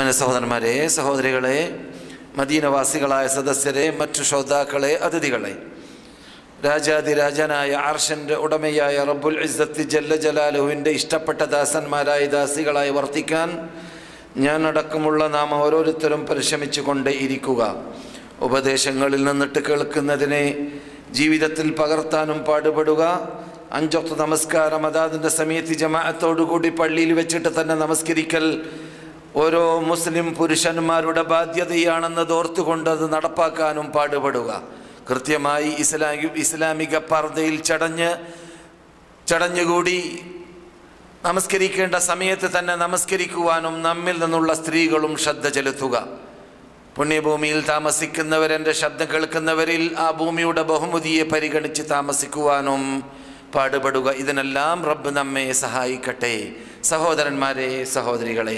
ബഹുമാന സഹോദരന്മാരെ സഹോദരികളെ മദീനവാസികളായ സദസ്യരെ മറ്റു ശ്രോതാക്കളെ അതിഥികളെ രാജാതിരാജനായ അർഷൻ്റെ ഉടമയായ റബ്ബുൽ ഇസ്സത്ത് ജല്ല ജലാലുവിൻ്റെ ഇഷ്ടപ്പെട്ട ദാസന്മാരായ ദാസികളായി വർത്തിക്കാൻ ഞാൻ അടക്കമുള്ള നാം ഓരോരുത്തരും പരിശ്രമിച്ചു കൊണ്ടേ ഇരിക്കുക ഉപദേശങ്ങളിൽ നിന്നിട്ട് കേൾക്കുന്നതിനെ ജീവിതത്തിൽ പകർത്താനും പാടുപെടുക അഞ്ചൊത്ത് നമസ്കാരം അതാതിൻ്റെ സമയത്ത് ജമാഅത്തോടുകൂടി പള്ളിയിൽ വെച്ചിട്ട് തന്നെ നമസ്കരിക്കൽ ഓരോ മുസ്ലിം പുരുഷന്മാരുടെ ബാധ്യതയാണെന്നത് ഓർത്തുകൊണ്ട് അത് നടപ്പാക്കാനും പാടുപെടുക കൃത്യമായി ഇസ്ലാമി ഇസ്ലാമിക പർദ്ദയിൽ ചടഞ്ഞ് ചടഞ്ഞുകൂടി നമസ്കരിക്കേണ്ട സമയത്ത് തന്നെ നമസ്കരിക്കുവാനും നമ്മിൽ നിന്നുള്ള സ്ത്രീകളും ശ്രദ്ധ ചെലുത്തുക പുണ്യഭൂമിയിൽ താമസിക്കുന്നവരെൻ്റെ ശബ്ദം കേൾക്കുന്നവരിൽ ആ ഭൂമിയുടെ ബഹുമതിയെ പരിഗണിച്ച് താമസിക്കുവാനും പാടുപെടുക ഇതിനെല്ലാം റബ്ബ് നമ്മെ സഹായിക്കട്ടെ സഹോദരന്മാരെ സഹോദരികളെ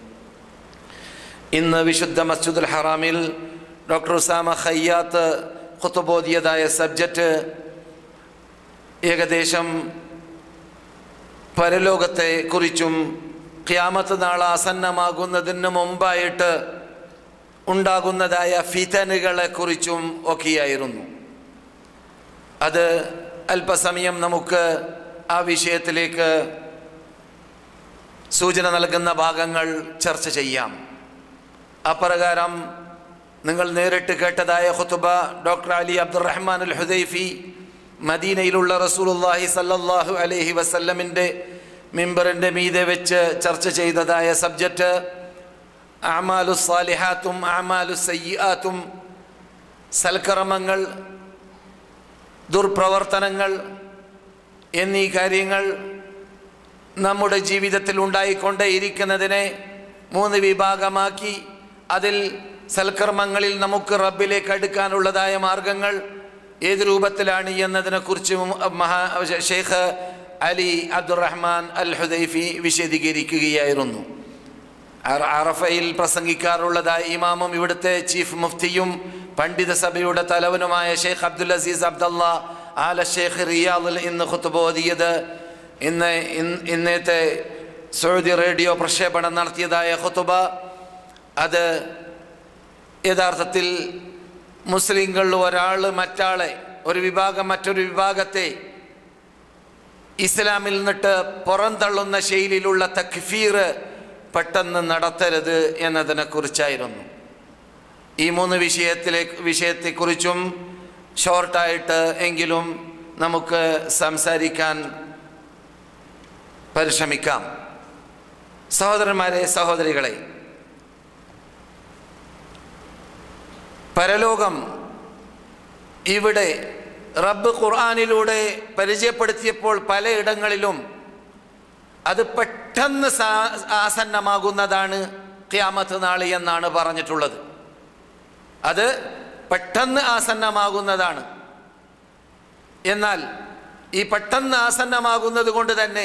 ഇന്ന് വിശുദ്ധ മസ്ജിദുൽ ഹറാമിൽ ഡോക്ടർ ഉസാമ ഖയ്യാത്ത് ഖുത്തുബോധിയതായ സബ്ജക്റ്റ് ഏകദേശം പരലോകത്തെ കുറിച്ചും ക്യാമത്ത് നാൾ ആസന്നമാകുന്നതിന് മുമ്പായിട്ട് ഉണ്ടാകുന്നതായ ഫിതനുകളെ കുറിച്ചും ഒക്കെയായിരുന്നു അത് അല്പസമയം നമുക്ക് ആ വിഷയത്തിലേക്ക് സൂചന നൽകുന്ന ഭാഗങ്ങൾ ചർച്ച ചെയ്യാം അപ്രകാരം നിങ്ങൾ നേരിട്ട് കേട്ടതായ ഖുത്തുബ doctor Ali Abdurrahman al Hudhaifi മദീനയിലുള്ള റസൂലുല്ലാഹി സല്ലല്ലാഹു അലൈഹി വസല്ലമിൻ്റെ മിമ്പറിൻ്റെ മീതെ വെച്ച് ചർച്ച ചെയ്തതായ സബ്ജക്റ്റ് അമാലു സാലിഹാത്തും അമാലു സയ്യാത്തും സൽക്കർമ്മങ്ങൾ ദുർപ്രവർത്തനങ്ങൾ എന്നീ കാര്യങ്ങൾ നമ്മുടെ ജീവിതത്തിൽ ഉണ്ടായിക്കൊണ്ടേയിരിക്കുന്നതിനെ മൂന്ന് വിഭാഗമാക്കി അതിൽ സൽക്കർമ്മങ്ങളിൽ നമുക്ക് റബ്ബിലേക്ക് അടുക്കാനുള്ളതായ മാർഗങ്ങൾ ഏത് രൂപത്തിലാണ് എന്നതിനെക്കുറിച്ച് മഹാ ഷെയ്ഖ് അലി അബ്ദുറഹ്മാൻ അൽ ഹുദൈഫി വിശദീകരിക്കുകയായിരുന്നു അറഫയിൽ പ്രസംഗിക്കാറുള്ളതായ ഇമാമും ഇവിടുത്തെ ചീഫ് മുഫ്തിയും പണ്ഡിത സഭയുടെ തലവനുമായ ഷെയ്ഖ് അബ്ദുൽ അസീസ് അബ്ദല്ല ആല ഷെയ്ഖ് റിയാദിൽ ഇന്ന് ഖുത്തുബോധിയത് ഇന്ന് ഇന്നത്തെ സൗദി റേഡിയോ പ്രക്ഷേപണം നടത്തിയതായ ഖുത്തുബ അത് യഥാർത്ഥത്തിൽ മുസ്ലിങ്ങളിൽ ഒരാൾ മറ്റാളെ ഒരു വിഭാഗം മറ്റൊരു വിഭാഗത്തെ ഇസ്ലാമിൽ നിന്നിട്ട് പുറന്തള്ളുന്ന ശൈലിയിലുള്ള തക്ഫീർ പെട്ടെന്ന് നടത്തരുത് എന്നതിനെക്കുറിച്ചായിരുന്നു ഈ മൂന്ന് വിഷയത്തിലെ വിഷയത്തെക്കുറിച്ചും ഷോർട്ടായിട്ട് എങ്കിലും നമുക്ക് സംസാരിക്കാൻ പരിശ്രമിക്കാം സഹോദരന്മാരെ സഹോദരികളെ പരലോകം ഇവിടെ റബ്ബ് ഖുർആാനിലൂടെ പരിചയപ്പെടുത്തിയപ്പോൾ പലയിടങ്ങളിലും അത് പെട്ടെന്ന് ആസന്നമാകുന്നതാണ് ക്യാമത്ത് നാളി എന്നാണ് പറഞ്ഞിട്ടുള്ളത് അത് പെട്ടെന്ന് ആസന്നമാകുന്നതാണ് എന്നാൽ ഈ പെട്ടെന്ന് ആസന്നമാകുന്നത് കൊണ്ട് തന്നെ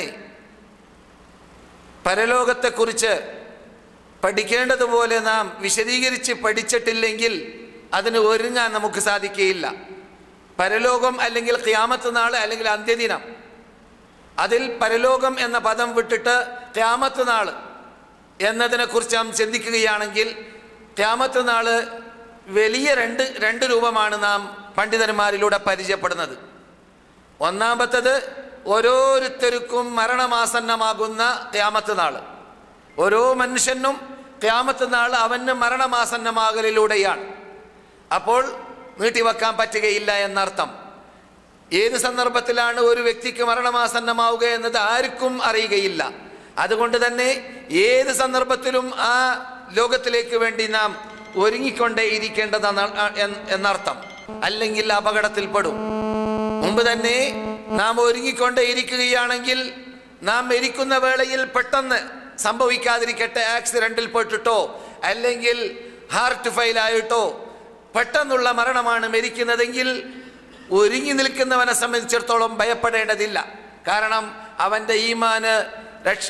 പരലോകത്തെക്കുറിച്ച് പഠിക്കേണ്ടതുപോലെ നാം വിശദീകരിച്ച് പഠിച്ചിട്ടില്ലെങ്കിൽ അതിന് ഒരുങ്ങാൻ നമുക്ക് സാധിക്കുകയില്ല പരലോകം അല്ലെങ്കിൽ ക്യാമത്ത് നാൾ അല്ലെങ്കിൽ അന്ത്യദിനം അതിൽ പരലോകം എന്ന പദം വിട്ടിട്ട് ക്യാമത്ത് നാൾ എന്നതിനെക്കുറിച്ച് നാം ചിന്തിക്കുകയാണെങ്കിൽ ക്യാമത്ത് നാൾ വലിയ രണ്ട് രണ്ട് രൂപമാണ് നാം പണ്ഡിതന്മാരിലൂടെ പരിചയപ്പെടുന്നത് ഒന്നാമത്തത് ഓരോരുത്തർക്കും മരണമാസന്നമാകുന്ന ക്യാമത്ത് നാൾ ഓരോ മനുഷ്യനും ക്യാമത്ത് നാൾ അവന് മരണമാസന്നമാകലിലൂടെയാണ് അപ്പോൾ നീട്ടിവെക്കാൻ പറ്റുകയില്ല എന്നർത്ഥം ഏത് സന്ദർഭത്തിലാണ് ഒരു വ്യക്തിക്ക് മരണമാസന്നമാവുക എന്നത് ആർക്കും അറിയുകയില്ല അതുകൊണ്ട് തന്നെ ഏത് സന്ദർഭത്തിലും ആ ലോകത്തിലേക്ക് വേണ്ടി നാം ഒരുങ്ങിക്കൊണ്ടേ ഇരിക്കേണ്ടതാണ് എന്നർത്ഥം അല്ലെങ്കിൽ അപകടത്തിൽപ്പെടും മുമ്പ് തന്നെ നാം ഒരുങ്ങിക്കൊണ്ടേ ഇരിക്കുകയാണെങ്കിൽ നാം മരിക്കുന്ന വേളയിൽ പെട്ടെന്ന് സംഭവിക്കാതിരിക്കട്ടെ ആക്സിഡന്റിൽ പെട്ടിട്ടോ അല്ലെങ്കിൽ ഹാർട്ട് ഫെയിലായിട്ടോ പെട്ടെന്നുള്ള മരണമാണ് മരിക്കുന്നതെങ്കിൽ ഒരുങ്ങി നിൽക്കുന്നവനെ സംബന്ധിച്ചിടത്തോളം ഭയപ്പെടേണ്ടതില്ല കാരണം അവൻ്റെ ഈമാന് രക്ഷ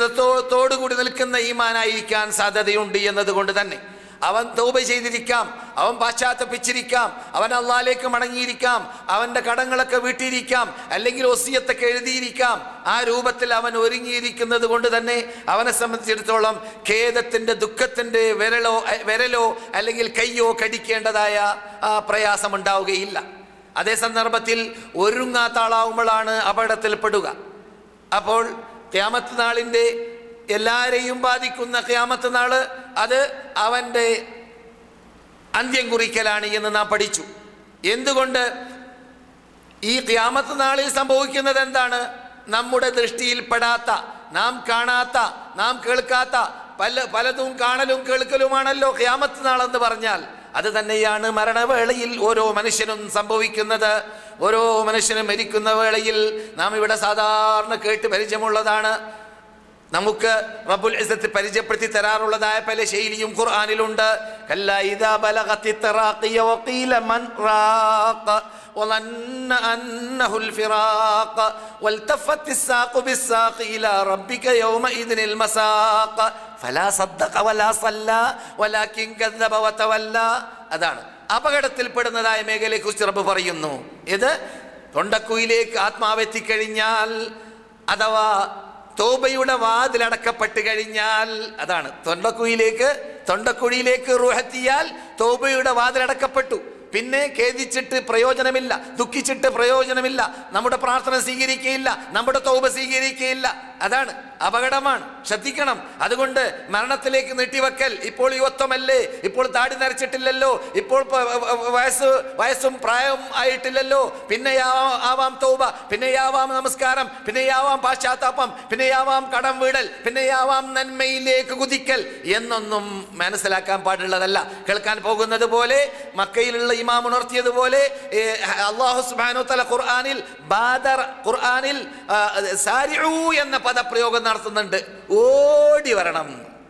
സുരക്ഷിതത്വത്തോടുകൂടി നിൽക്കുന്ന ഈമാനായിരിക്കാൻ സാധ്യതയുണ്ട് എന്നതുകൊണ്ട് തന്നെ അവൻ തൗബ ചെയ്തിരിക്കാം അവൻ പാശ്ചാത്തപ്പിച്ചിരിക്കാം അവൻ അള്ളാലേക്ക് മടങ്ങിയിരിക്കാം അവൻ്റെ കടങ്ങളൊക്കെ വീട്ടിയിരിക്കാം അല്ലെങ്കിൽ ഒസിയത്തൊക്കെ എഴുതിയിരിക്കാം ആ രൂപത്തിൽ അവൻ ഒരുങ്ങിയിരിക്കുന്നത് കൊണ്ട് തന്നെ അവനെ സംബന്ധിച്ചിടത്തോളം ഖേദത്തിൻ്റെ ദുഃഖത്തിൻ്റെ വിരലോ വിരലോ അല്ലെങ്കിൽ കയ്യോ കടിക്കേണ്ടതായ ആ, പ്രയാസമുണ്ടാവുകയില്ല അതേ സന്ദർഭത്തിൽ ഒരുങ്ങാത്ത ആളാവുമ്പോഴാണ് അപകടത്തിൽപ്പെടുക അപ്പോൾ ക്യാമത്ത് നാളിൻ്റെ എല്ലാവരെയും ബാധിക്കുന്ന ക്യാമത്ത് നാള് അത് അവൻ്റെ അന്ത്യം കുറിക്കലാണ് എന്ന് നാം പഠിച്ചു എന്തുകൊണ്ട് ഈ ക്യാമത്ത് നാളിൽ സംഭവിക്കുന്നത് എന്താണ് നമ്മുടെ ദൃഷ്ടിയിൽപ്പെടാത്ത നാം കാണാത്ത നാം കേൾക്കാത്ത പല പലതും കാണലും കേൾക്കലുമാണല്ലോ ക്യാമത്ത് നാളെന്ന് പറഞ്ഞാൽ അത് തന്നെയാണ് മരണവേളയിൽ ഓരോ മനുഷ്യനും സംഭവിക്കുന്നത് ഓരോ മനുഷ്യനും മരിക്കുന്ന വേളയിൽ നാം ഇവിടെ സാധാരണ കേട്ട് പരിചയമുള്ളതാണ് നമുക്ക് റബ്ബുൽ ഇസ്സത്ത് പരിചയപ്പെടുത്തി തരാറുള്ളതായ പല ശൈലിയും ഖുർആനിലുണ്ട് കല്ല ഇദാ ബലഗത്തി തറാഖിയ വഖീല മൻ റാഖ وظن أنه الفراق والتفت الساق بالساق إلى ربك يومئذ المساق فلا صدق ولا صلى ولكن كذب وتولى അതാണ് അപകടത്തിൽപ്പെടുന്നതായ മേഖലയെക്കുറിച്ച് റബ്ബ് പറയുന്നു ഇത് തൊണ്ടക്കുയിലേക്ക് ആത്മാവെത്തിക്കഴിഞ്ഞാൽ അഥവാ തോബയുടെ വാതിലടക്കപ്പെട്ട് കഴിഞ്ഞാൽ അതാണ് തൊണ്ടക്കുയിലേക്ക് തൊണ്ടക്കുഴിയിലേക്ക് റുഹത്തിയാൽ തോബയുടെ വാതിലടക്കപ്പെട്ടു പിന്നെ ഖേദിച്ചിട്ട് പ്രയോജനമില്ല ദുഃഖിച്ചിട്ട് പ്രയോജനമില്ല നമ്മുടെ പ്രാർത്ഥന സ്വീകരിക്കുകയില്ല നമ്മുടെ തോപ സ്വീകരിക്കുകയില്ല അതാണ് അപകടമാണ് ശ്രദ്ധിക്കണം അതുകൊണ്ട് മരണത്തിലേക്ക് നീട്ടിവെക്കൽ ഇപ്പോൾ യുവത്വമല്ലേ ഇപ്പോൾ താടി നരച്ചിട്ടില്ലല്ലോ ഇപ്പോൾ പ- വയസ്സ് വയസ്സും പ്രായവും ആയിട്ടില്ലല്ലോ പിന്നെയാവാം ആവാം തൗബ പിന്നെയാവാം നമസ്കാരം പിന്നെയാവാം പാശ്ചാത്താപം പിന്നെയാവാം കടം വീടൽ പിന്നെയാവാം നന്മയിലേക്ക് കുതിക്കൽ എന്നൊന്നും മനസ്സിലാക്കാൻ പാടുള്ളതല്ല കേൾക്കാൻ പോകുന്നത് പോലെ മക്കയിലുള്ള ഇമാം ഉണർത്തിയതുപോലെ ഏ, അള്ളാഹു സുബ്ഹാനഹു തല ഖുർആനിൽ ബാദർ ഖുർആനിൽ ആ, സാരിഊ എന്ന പദപ്രയോഗം നടത്തുന്നുണ്ട് ഓടി വരണം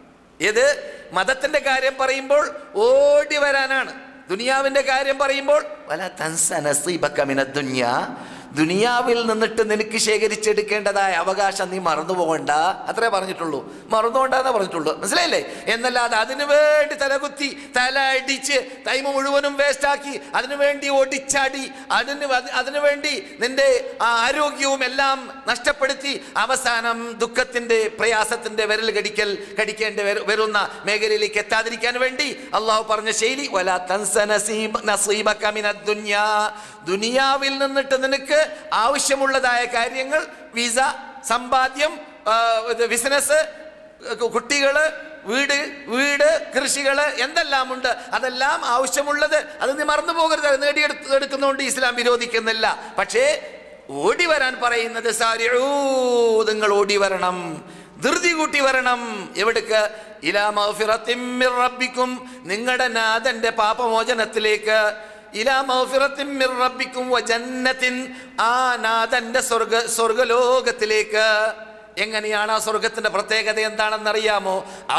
ഇത് മതത്തിന്റെ കാര്യം പറയുമ്പോൾ ഓടി വരാനാണ് ദുനിയാവിന്റെ കാര്യം പറയുമ്പോൾ വല തൻസ നസീബക മിന ദുനിയ ദുനിയാവിൽ നിന്നിട്ട് നിനക്ക് ശേഖരിച്ചെടുക്കേണ്ടതായ അവകാശം നീ മറന്നു പോകണ്ട അത്രേ പറഞ്ഞിട്ടുള്ളൂ മറന്നുകൊണ്ടാന്ന് പറഞ്ഞിട്ടുള്ളൂ മനസ്സിലായില്ലേ എന്നല്ലാതെ അതിനു വേണ്ടി തലകുത്തി തല അടിച്ച് ടൈം മുഴുവനും വേസ്റ്റാക്കി അതിനു വേണ്ടി ഓടിച്ചാടി അതിന് വ- അതിനു വേണ്ടി നിന്റെ ആ ആരോഗ്യവും എല്ലാം നഷ്ടപ്പെടുത്തി അവസാനം ദുഃഖത്തിന്റെ പ്രയാസത്തിന്റെ വിരൽ കടിക്കൽ കടിക്കേണ്ടി വരു- വരുന്ന മേഖലയിലേക്ക് എത്താതിരിക്കാൻ വേണ്ടി അള്ളാഹു പറഞ്ഞ ശൈലി വല തൻസ നസീബ നസീബക മിനദ് ദുനിയാ ദുനിയാവിൽ നിന്നിട്ട് നിനക്ക് ആവശ്യമുള്ളതായ കാര്യങ്ങൾ വിസ സമ്പാദ്യം ആ, ഇത് ബിസിനസ് കുട്ടികള് വീട് വീട് കൃഷികള് എന്തെല്ലാം ഉണ്ട് അതെല്ലാം ആവശ്യമുള്ളത് അത് നീ മറന്നു പോകരുത് അത് നേടിയെടുത്ത് എടുക്കുന്നതുകൊണ്ട് ഇസ്ലാം വിരോധിക്കുന്നില്ല പക്ഷേ ഓടി വരാൻ പറയുന്നത് സാരിഊ നിങ്ങൾ ഓടി വരണം ധൃതി കൂട്ടി വരണം എവിടേക്ക് ഇലാ മഗ്ഫിറത്തിൻ മിർ റബ്ബിക്കും നിങ്ങളുടെ നാഥന്റെ പാപമോചനത്തിലേക്ക് ഇലാ മഗ്ഫിറത്തിൻ മിർ റബ്ബിക്കും വ ജന്നത്തിൻ ആ നാഥന്റെ സ്വർഗ സ്വർഗലോകത്തിലേക്ക് എങ്ങനെയാണ് ആ സ്വർഗത്തിന്റെ പ്രത്യേകത എന്താണെന്നറിയാമോ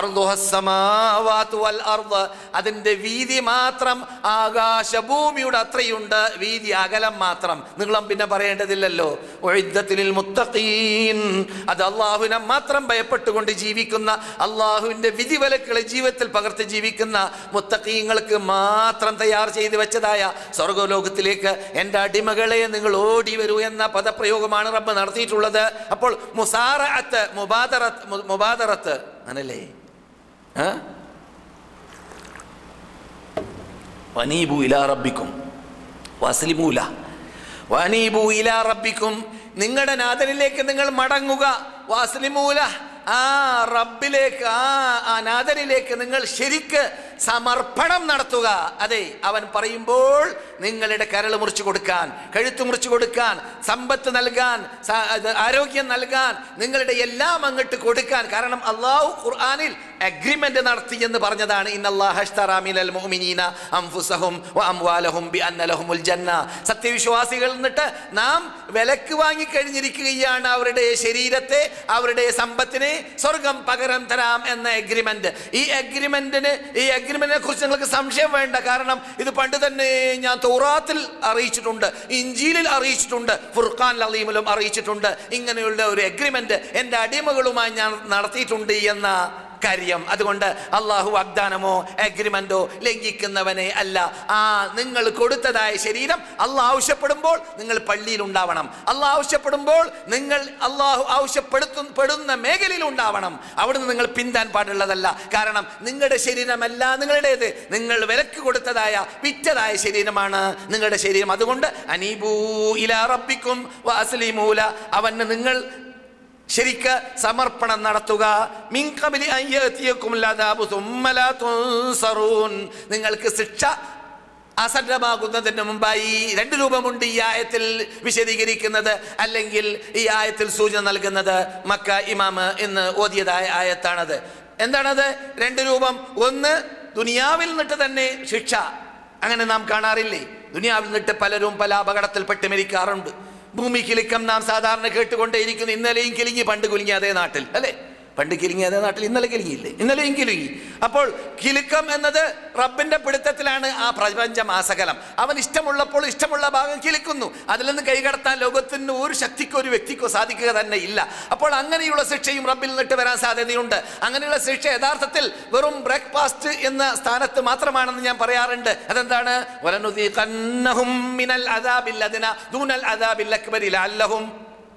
അർദുഹസ്സമാവാതു വൽ അർദ് അതിന്റെ വീതി മാത്രം ആകാശഭൂമിയുടെ അത്രയുണ്ട് വീതി അകലം മാത്രം നീളം പിന്നെ പറയേണ്ടതില്ലല്ലോ ഒഴുദ്ധത്തിൽ മുത്തഖീൻ അത് അള്ളാഹുവിനെ മാത്രം ഭയപ്പെട്ടുകൊണ്ട് ജീവിക്കുന്ന അള്ളാഹുവിന്റെ വിധിവലക്കുകളെ ജീവിതത്തിൽ പകർത്തി ജീവിക്കുന്ന മുത്തഖീങ്ങൾക്ക് മാത്രം തയ്യാർ ചെയ്തു വെച്ചതായ സ്വർഗലോകത്തിലേക്ക് എൻ്റെ അടിമകളെ നിങ്ങൾ ഓടി വരൂ എന്ന പദപ്രയോഗമാണ് റബ്ബ് നടത്തിയിട്ടുള്ളത് അപ്പോൾ മുസാറത്ത് മുബാദറത്ത് മു- മുബാദറത്ത് അങ്ങനല്ലേ ആ? വനീബു ഇലാ റബ്ബിക്കും വസ്ലിമൂല വനീബു ഇലാ റബ്ബിക്കും നിങ്ങളുടെ നാഥനിലേക്ക് നിങ്ങൾ മടങ്ങുക വാസ്ലിമൂല ആ റബ്ബിലേക്ക് ആ ആ നാഥനിലേക്ക് നിങ്ങൾ ശരിക്ക് സമർപ്പണം നടത്തുക അതെ അവൻ പറയുമ്പോൾ നിങ്ങളുടെ കരൾ മുറിച്ചു കൊടുക്കാൻ കഴുത്ത് മുറിച്ചു കൊടുക്കാൻ സമ്പത്ത് നൽകാൻ സ- അത് ആരോഗ്യം നൽകാൻ നിങ്ങളുടെ എല്ലാം അങ്ങോട്ട് കൊടുക്കാൻ കാരണം അള്ളാഹു ഖുർആനിൽ അഗ്രിമെന്റ് നടത്തി എന്ന് പറഞ്ഞതാണ് ഇന്നല്ലാഹ അഷ്തറാ മിനൽ മുഅ്മിനീന അൻഫുസഹും വ അംവാലഹും ബിഅന്ന ലഹുമുൽ ജന്ന സത്യവിശ്വാസികളിൽ നിന്നിട്ട് നാം വിലക്ക് വാങ്ങി കഴിഞ്ഞിരിക്കുകയാണ് അവരുടെ ശരീരത്തെ അവരുടെ സമ്പത്തിനെ സ്വർഗം പകരം തരാം എന്ന എഗ്രിമെന്റ് ഈ എഗ്രിമെന്റിന് ഈ എഗ്രിമെന്റിനെ കുറിച്ച് നിങ്ങൾക്ക് സംശയം വേണ്ട കാരണം ഇത് പണ്ട് തന്നെ ഞാൻ തൗറാത്തിൽ അറിയിച്ചിട്ടുണ്ട് ഇഞ്ചീലിൽ അറിയിച്ചിട്ടുണ്ട് ഫുർഖാൻ അലീമിലും അറിയിച്ചിട്ടുണ്ട് ഇങ്ങനെയുള്ള ഒരു എഗ്രിമെന്റ് എൻ്റെ അടിമകളുമായി ഞാൻ നടത്തിയിട്ടുണ്ട് എന്ന കാര്യം അതുകൊണ്ട് അള്ളാഹു വാഗ്ദാനമോ അഗ്രിമെന്റോ ലംഘിക്കുന്നവനെ അല്ല ആ നിങ്ങൾ കൊടുത്തതായ ശരീരം അള്ളാഹ് ആവശ്യപ്പെടുമ്പോൾ നിങ്ങൾ പള്ളിയിൽ ഉണ്ടാവണം അള്ളാഹ് ആവശ്യപ്പെടുമ്പോൾ നിങ്ങൾ അള്ളാഹു ആവശ്യപ്പെടുത്തു പെടുന്ന മേഖലയിൽ ഉണ്ടാവണം അവിടുന്ന് നിങ്ങൾ പിന്താൻ പാടുള്ളതല്ല കാരണം നിങ്ങളുടെ ശരീരമല്ല നിങ്ങളുടേത് നിങ്ങൾ വിലക്ക് കൊടുത്തതായ വിറ്റതായ ശരീരമാണ് നിങ്ങളുടെ ശരീരം അതുകൊണ്ട് അനീബൂ ഇലാ റബ്ബിക്കും വാസ്ലിമൂല അവന് നിങ്ങൾ ശരിക്ക് സമർപ്പണം നടത്തുക മിൻ ഖബലി അൻ യഅതിയകും ലദാബു സുമ്മ ലാ തുൻസറൂൻ നിങ്ങൾക്ക് ശിക്ഷ അസന്നമാകുന്നതിന് മുമ്പായി രണ്ട് രൂപമുണ്ട് ഈ ആയത്തിൽ വിശദീകരിക്കുന്നത് അല്ലെങ്കിൽ ഈ ആയത്തിൽ സൂചന നൽകുന്നത് മക്ക ഇമാമ് എന്ന് ഓതിയതായ ആയത്താണത് എന്താണത് രണ്ട് രൂപം ഒന്ന് ദുനിയാവിൽ നിന്നിട്ട് തന്നെ ശിക്ഷ അങ്ങനെ നാം കാണാറില്ലേ ദുനിയാവിൽ നിന്നിട്ട് പലരും പല അപകടത്തിൽപ്പെട്ട് മരിക്കാറുണ്ട് ഭൂമി കിലുക്കം നാം സാധാരണ കേട്ടുകൊണ്ടേയിരിക്കുന്നു ഇന്നലെയും കിലുങ്ങി പണ്ട് കുലുങ്ങി അതേ നാട്ടിൽ അല്ലേ പണ്ട് കിലുങ്ങി അതേ നാട്ടിൽ ഇന്നലെ കിലുങ്ങിയില്ലേ ഇന്നലെയും കിലുങ്ങി അപ്പോൾ കിലുക്കം എന്നത് റബ്ബിന്റെ പിടുത്തത്തിലാണ് ആ പ്രപഞ്ചം ആസകലം അവൻ ഇഷ്ടമുള്ളപ്പോൾ ഇഷ്ടമുള്ള ഭാഗം കിലുക്കുന്നു അതിൽ നിന്ന് കൈകടത്താൻ ലോകത്തിന് ഒരു ശക്തിക്കോ ഒരു വ്യക്തിക്കോ സാധിക്കുക തന്നെ ഇല്ല അപ്പോൾ അങ്ങനെയുള്ള ശിക്ഷയും റബ്ബിൽ നിന്നിട്ട് വരാൻ സാധ്യതയുണ്ട് അങ്ങനെയുള്ള ശിക്ഷ യഥാർത്ഥത്തിൽ വെറും ബ്രേക്ക്ഫാസ്റ്റ് എന്ന സ്ഥാനത്ത് മാത്രമാണെന്ന് ഞാൻ പറയാറുണ്ട് അതെന്താണ് വലനുദീഖന്നഹും മിനൽ അദാബിൽ അദ്ന ദൂനൽ അദാബിൽ അക്ബരി ലഅല്ലഹും